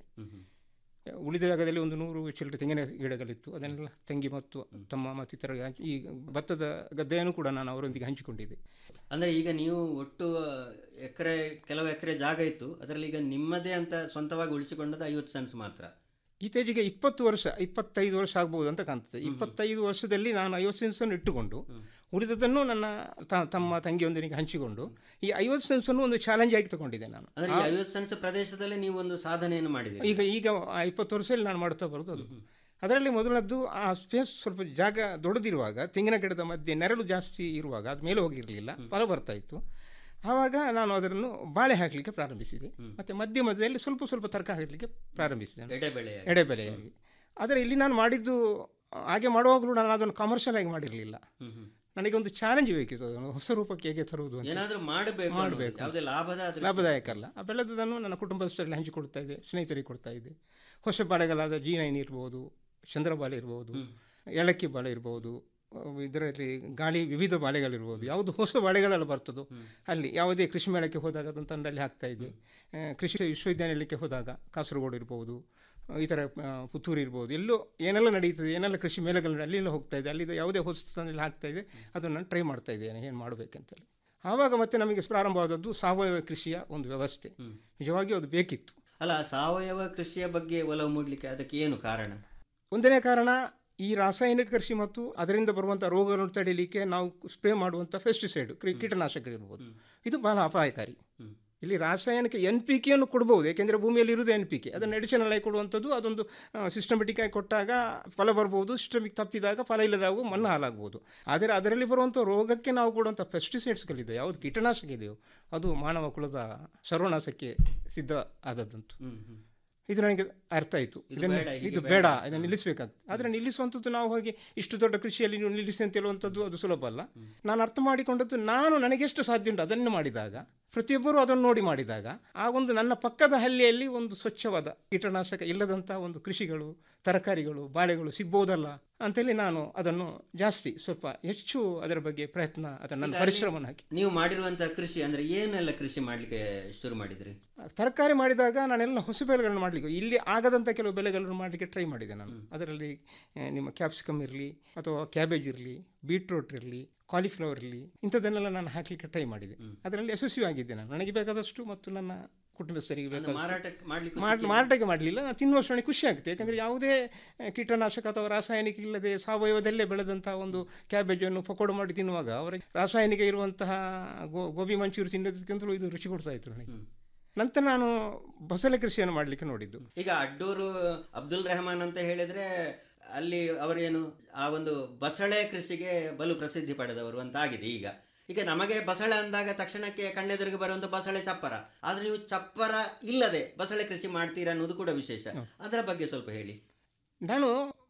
ಉಳಿದ ಜಾಗದಲ್ಲಿ ಒಂದು ನೂರು ಚಿಲ್ಲರೆ ತೆಂಗಿನ ಗಿಡಗಳಿತ್ತು ಅದನ್ನೆಲ್ಲ ತಂಗಿ ಮತ್ತು ತಮ್ಮ ಮತ್ತು ಇತರ ಹಂಚಿ- ಈ ಭತ್ತದ ಗದ್ದೆಯನ್ನು ಕೂಡ ನಾನು ಅವರೊಂದಿಗೆ ಹಂಚಿಕೊಂಡಿದ್ದೆ ಅಂದರೆ ಈಗ ನೀವು ಒಟ್ಟು ಎಕರೆ ಕೆಲವು ಎಕರೆ ಜಾಗ ಇತ್ತು ಅದರಲ್ಲಿ ಈಗ ನಿಮ್ಮದೇ ಅಂತ ಸ್ವಂತವಾಗಿ ಉಳಿಸಿಕೊಂಡದ್ದು ಐವತ್ತು ಸೆನ್ಸ್ ಮಾತ್ರ ಈತೇಜಿಗೆ ಇಪ್ಪತ್ತು ವರ್ಷ ಇಪ್ಪತ್ತೈದು ವರ್ಷ ಆಗ್ಬೋದು ಅಂತ ಕಾಣ್ತದೆ ಇಪ್ಪತ್ತೈದು ವರ್ಷದಲ್ಲಿ ನಾನು ಐವತ್ತು ಸೆನ್ಸನ್ನು ಇಟ್ಟುಕೊಂಡು ಉಳಿದದನ್ನು ನನ್ನ ತ- ತಮ್ಮ ತಂಗಿಯೊಂದಿಗೆ ಹಂಚಿಕೊಂಡು ಈ ಐವತ್ತು ಸೆನ್ಸನ್ನು ಒಂದು ಚಾಲೆಂಜ್ ಆಗಿ ತಗೊಂಡಿದ್ದೆ ನಾನು ಅಂದರೆ ಈ ಐವತ್ತು ಸೆನ್ಸ್ ಪ್ರದೇಶದಲ್ಲಿ ನೀವು ಒಂದು ಸಾಧನೆಯನ್ನು ಮಾಡಿದ್ದೀರಿ ಈಗ ಈಗ ಆ ಇಪ್ಪತ್ತು ವರ್ಷದಲ್ಲಿ ನಾನು ಮಾಡ್ತಾ ಬರೋದು ಅದು ಅದರಲ್ಲಿ ಮೊದಲದ್ದು ಆ ಸ್ಪೇಸ್ ಸ್ವಲ್ಪ ಜಾಗ ದೊಡ್ಡದಿರುವಾಗ ತೆಂಗಿನ ಗಿಡದ ಮಧ್ಯೆ ನೆರಳು ಜಾಸ್ತಿ ಇರುವಾಗ ಅದು ಮೇಲೆ ಹೋಗಿರಲಿಲ್ಲ ಫಲ ಬರ್ತಾ ಇತ್ತು ಆವಾಗ ನಾನು ಅದನ್ನು ಬಾಳೆ ಹಾಕಲಿಕ್ಕೆ ಪ್ರಾರಂಭಿಸಿದೆ ಮತ್ತು ಮಧ್ಯ ಮಧ್ಯದಲ್ಲಿ ಸ್ವಲ್ಪ ಸ್ವಲ್ಪ ತರಕಾರಿ ಹಾಕಲಿಕ್ಕೆ ಪ್ರಾರಂಭಿಸಿದೆ ಎಡೆಬೆಳೆ ಎಡೆಬೆಲೆಯಾಗಿ ಆದರೆ ಇಲ್ಲಿ ನಾನು ಮಾಡಿದ್ದು ಹಾಗೆ ಮಾಡುವಾಗಲೂ ನಾನು ಅದನ್ನು ಕಮರ್ಷಿಯಲ್ ಆಗಿ ಮಾಡಿರಲಿಲ್ಲ ನನಗೆ ಒಂದು ಚಾಲೆಂಜ್ ಬೇಕಿತ್ತು ಅದನ್ನು ಹೊಸ ರೂಪಕ್ಕೆ ಹೇಗೆ ತರುವುದು ಅಂತ ಏನಾದರೂ ಮಾಡಬೇಕು ಮಾಡಬೇಕು ಯಾವುದೇ ಲಾಭದ ದೃಷ್ಟಿ- ಲಾಭದಾಯಕ ಅಲ್ಲ ಆ ಬೆಳೆದದನ್ನು ನನ್ನ ಕುಟುಂಬಸ್ಥರಲ್ಲಿ ಹಂಚಿಕೊಡ್ತಾ ಇದ್ದೆ ಸ್ನೇಹಿತರಿಗೆ ಕೊಡ್ತಾ ಇದ್ದೆ ಹೊಸ ಬಾಳೆಗಳಾದ ಜಿ ನೈನ್ ಇರ್ಬೋದು ಚಂದ್ರಬಾಳೆ ಇರ್ಬೋದು ಏಲಕ್ಕಿ ಬಾಳೆ ಇರ್ಬೋದು ಅವು ಇದರಲ್ಲಿ ಗಾಳಿ ವಿವಿಧ ಬಾಳೆಗಳಿರ್ಬೋದು ಯಾವುದು ಹೊಸ ಬಾಳೆಗಳೆಲ್ಲ ಬರ್ತದೋ ಅಲ್ಲಿ ಯಾವುದೇ ಕೃಷಿ ಮೇಳಕ್ಕೆ ಹೋದಾಗ ಅದನ್ನು ತಂದಲ್ಲಿ ಹಾಕ್ತಾ ಇದ್ದೆ ಆ, ಕೃಷಿ ವಿಶ್ವವಿದ್ಯಾನಿಲಯಕ್ಕೆ ಹೋದಾಗ ಕಾಸರಗೋಡು ಇರ್ಬೋದು ಆ, ಈ ಥರ ಆ, ಪುತ್ತೂರು ಇರ್ಬೋದು ಎಲ್ಲೋ ಏನೆಲ್ಲ ನಡೀತದೆ ಏನೆಲ್ಲ ಕೃಷಿ ಮೇಳಗಳು ಅಲ್ಲೆಲ್ಲ ಹೋಗ್ತಾ ಇದೆ ಅಲ್ಲಿದ್ದು ಯಾವುದೇ ಹೊಸ ತಂದಲ್ಲಿ ಹಾಕ್ತಾ ಇದೆ ಅದನ್ನು ನಾನು ಟ್ರೈ ಮಾಡ್ತಾ ಇದ್ದೇನೆ ಏನು ಮಾಡಬೇಕಂತೇಳಿ ಆವಾಗ ಮತ್ತೆ ನಮಗೆ ಪ್ರಾರಂಭವಾದದ್ದು ಸಾವಯವ ಕೃಷಿಯ ಒಂದು ವ್ಯವಸ್ಥೆ ನಿಜವಾಗಿಯೂ ಅದು ಬೇಕಿತ್ತು ಅಲ್ಲ ಸಾವಯವ ಕೃಷಿಯ ಬಗ್ಗೆ ಒಲವು ಮೂಡಲಿಕ್ಕೆ ಅದಕ್ಕೆ ಏನು ಕಾರಣ ಒಂದನೇ ಕಾರಣ ಈ ರಾಸಾಯನಿಕ ಕೃಷಿ ಮತ್ತು ಅದರಿಂದ ಬರುವಂಥ ರೋಗಗಳನ್ನು ತಡೆಯಲಿಕ್ಕೆ ನಾವು ಸ್ಪ್ರೇ ಮಾಡುವಂಥ ಪೆಸ್ಟಿಸೈಡ್ ಕೀಟನಾಶಕಗಳಿರ್ಬೋದು ಇದು ಬಹಳ ಅಪಾಯಕಾರಿ ಇಲ್ಲಿ ರಾಸಾಯನಿಕ ಎನ್ ಪಿ ಕೆಯನ್ನು ಕೊಡ್ಬೋದು ಯಾಕೆಂದರೆ ಭೂಮಿಯಲ್ಲಿ ಇರುವುದು ಎನ್ ಪಿ ಕೆ ಅದನ್ನು ಅಡಿಷನಲ್ ಆಗಿ ಕೊಡುವಂಥದ್ದು ಅದೊಂದು ಸಿಸ್ಟಮೆಟಿಕ್ ಆಗಿ ಕೊಟ್ಟಾಗ ಫಲ ಬರ್ಬೋದು ಸಿಸ್ಟಮಿಕ್ ತಪ್ಪಿದಾಗ ಫಲ ಇಲ್ಲದಾಗ ಮಣ್ಣು ಹಾಲಾಗ್ಬೋದು ಆದರೆ ಅದರಲ್ಲಿ ಬರುವಂಥ ರೋಗಕ್ಕೆ ನಾವು ಕೊಡುವಂಥ ಪೆಸ್ಟಿಸೈಡ್ಸ್ಗಳಿದೆ ಯಾವುದು ಕೀಟನಾಶಕ ಇದೆಯೋ ಅದು ಮಾನವ ಕುಲದ ಸರ್ವನಾಶಕ್ಕೆ ಸಿದ್ಧ ಆದದ್ದಂತು ಇದು ನನಗೆ ಅರ್ಥ ಆಯಿತು ಇದು ಇದನ್ನು ಬೇಡ, ಹೀಗೆ ಇದು ಬೇಡ. ಬೇಡ ಇದನ್ನು ನಿಲ್ಲಿಸಬೇಕಾಗ್ತದೆ ಆದರೆ ನಿಲ್ಲಿಸುವಂಥದ್ದು ನಾವು ಹೋಗಿ ಇಷ್ಟು ದೊಡ್ಡ ಕೃಷಿಯಲ್ಲಿ ನೀವು ನಿಲ್ಲಿಸಿ ಅಂತ ಹೇಳುವಂಥದ್ದು ಅದು ಸುಲಭ ಅಲ್ಲ ನಾನು ಅರ್ಥ ಮಾಡಿಕೊಂಡದ್ದು ನಾನು ನನಗೆಷ್ಟು ಸಾಧ್ಯ ಉಂಟು ಅದನ್ನು ಮಾಡಿದಾಗ ಪ್ರತಿಯೊಬ್ಬರು ಅದನ್ನು ನೋಡಿ ಮಾಡಿದಾಗ ಆ ಒಂದು ನನ್ನ ಪಕ್ಕದ ಹಳ್ಳಿಯಲ್ಲಿ ಒಂದು ಸ್ವಚ್ಛವಾದ ಕೀಟನಾಶಕ ಇಲ್ಲದಂಥ ಒಂದು ಕೃಷಿಗಳು ತರಕಾರಿಗಳು ಬಾಳೆಗಳು ಸಿಗ್ಬೋದಲ್ಲ ಅಂತೇಳಿ ನಾನು ಅದನ್ನು ಜಾಸ್ತಿ ಸ್ವಲ್ಪ ಹೆಚ್ಚು ಅದರ ಬಗ್ಗೆ ಪ್ರಯತ್ನ ಅದನ್ನು ನನ್ನ ಈಗ ಪರಿಶ್ರಮವನ್ನು ಹಾಕಿ ನೀವು ಮಾಡಿರುವಂತಹ ಕೃಷಿ ಅಂದ್ರೆ ಏನೆಲ್ಲ ಕೃಷಿ ಮಾಡ್ಲಿಕ್ಕೆ ಶುರು ಮಾಡಿದ್ರಿ ತರಕಾರಿ ಮಾಡಿದಾಗ ನಾನೆಲ್ಲ ಹೊಸ ಬೆಳೆಗಳನ್ನು ಮಾಡಲಿಕ್ಕೆ ಇಲ್ಲಿ ಆಗದಂಥ ಕೆಲವು ಬೆಳೆಗಳನ್ನು ಮಾಡಲಿಕ್ಕೆ ಟ್ರೈ ಮಾಡಿದೆ ನಾನು ಅದರಲ್ಲಿ ಆ, ನಿಮ್ಮ ಕ್ಯಾಪ್ಸಿಕಮ್ ಇರಲಿ ಅಥವಾ ಕ್ಯಾಬೇಜ್ ಇರಲಿ ಬೀಟ್ರೂಟ್ ಇರಲಿ ಕಾಲಿಫ್ಲವರ್ ಇರಲಿ ಇಂಥದ್ದನ್ನೆಲ್ಲ ನಾನು ಹಾಕಲಿಕ್ಕೆ ಟ್ರೈ ಮಾಡಿದೆ ಅದರಲ್ಲಿ ಯಶಸ್ವಿ ಆಗಿದ್ದೆ ನಾನು ನನಗೆ ಬೇಕಾದಷ್ಟು ಮತ್ತು ನನ್ನ ಕುಟುಂಬಸ್ಥರಿಗೆ ಅಂದ್ರೆ ಬೇಕಾದಷ್ಟು ಮಾರಾಟಕ್ಕೆ ಮಾಡ್ಲಿಕ್ಕೆ ಮಾಡ್- ಮಾರಾಟಕ್ಕೆ ಮಾಡಲಿಲ್ಲ ನಾನು ತಿನ್ನುವಷ್ಟು ನನಗೆ ಖುಷಿ ಆಗುತ್ತೆ ಯಾಕಂದರೆ ಯಾವುದೇ ಆ, ಕೀಟನಾಶಕ ಅಥವಾ ರಾಸಾಯನಿಕ ಇಲ್ಲದೆ ಸಾವಯವದಲ್ಲೇ ಬೆಳೆದಂತಹ ಒಂದು ಕ್ಯಾಬೇಜನ್ನು ಪಕೋಡ ಮಾಡಿ ತಿನ್ನುವಾಗ ಅವರಿಗೆ ರಾಸಾಯನಿಕ ಇರುವಂತಹ ಗೋ ಗೋಬಿ ಮಂಚೂರಿ ತಿನ್ನೋದಕ್ಕಿಂತಲೂ ಇದು ರುಚಿ ಕೊಡ್ತಾ ಇತ್ತು ನನಗೆ ನಂತರ ನಾನು ಬಸಳೆ ಕೃಷಿಯನ್ನು ಮಾಡಲಿಕ್ಕೆ ನೋಡಿದ್ದು ಈಗ ಅಡ್ಡೂರು ಅಬ್ದುಲ್ ರೆಹಮಾನ್ ಅಂತ ಹೇಳಿದ್ರೆ ಅಲ್ಲಿ ಅವರೇನು ಆ ಒಂದು ಬಸಳೆ ಕೃಷಿಗೆ ಬಲು ಪ್ರಸಿದ್ಧಿ ಪಡೆದವರು ಅಂತ ಆಗಿದೆ ಈಗ ಈಗ ನಮಗೆ ಬಸಳೆ ಅಂದಾಗ ತಕ್ಷಣಕ್ಕೆ ಕಣ್ಣೆದುರಿಗೆ ಬರುವಂತ ಬಸಳೆ ಚಪ್ಪರ ಆದ್ರೆ ನೀವು ಚಪ್ಪರ ಇಲ್ಲದೆ ಬಸಳೆ ಕೃಷಿ ಮಾಡ್ತೀರಾ ಅನ್ನೋದು ಕೂಡ ವಿಶೇಷ ಅದರ ಬಗ್ಗೆ ಸ್ವಲ್ಪ ಹೇಳಿ ನಾನು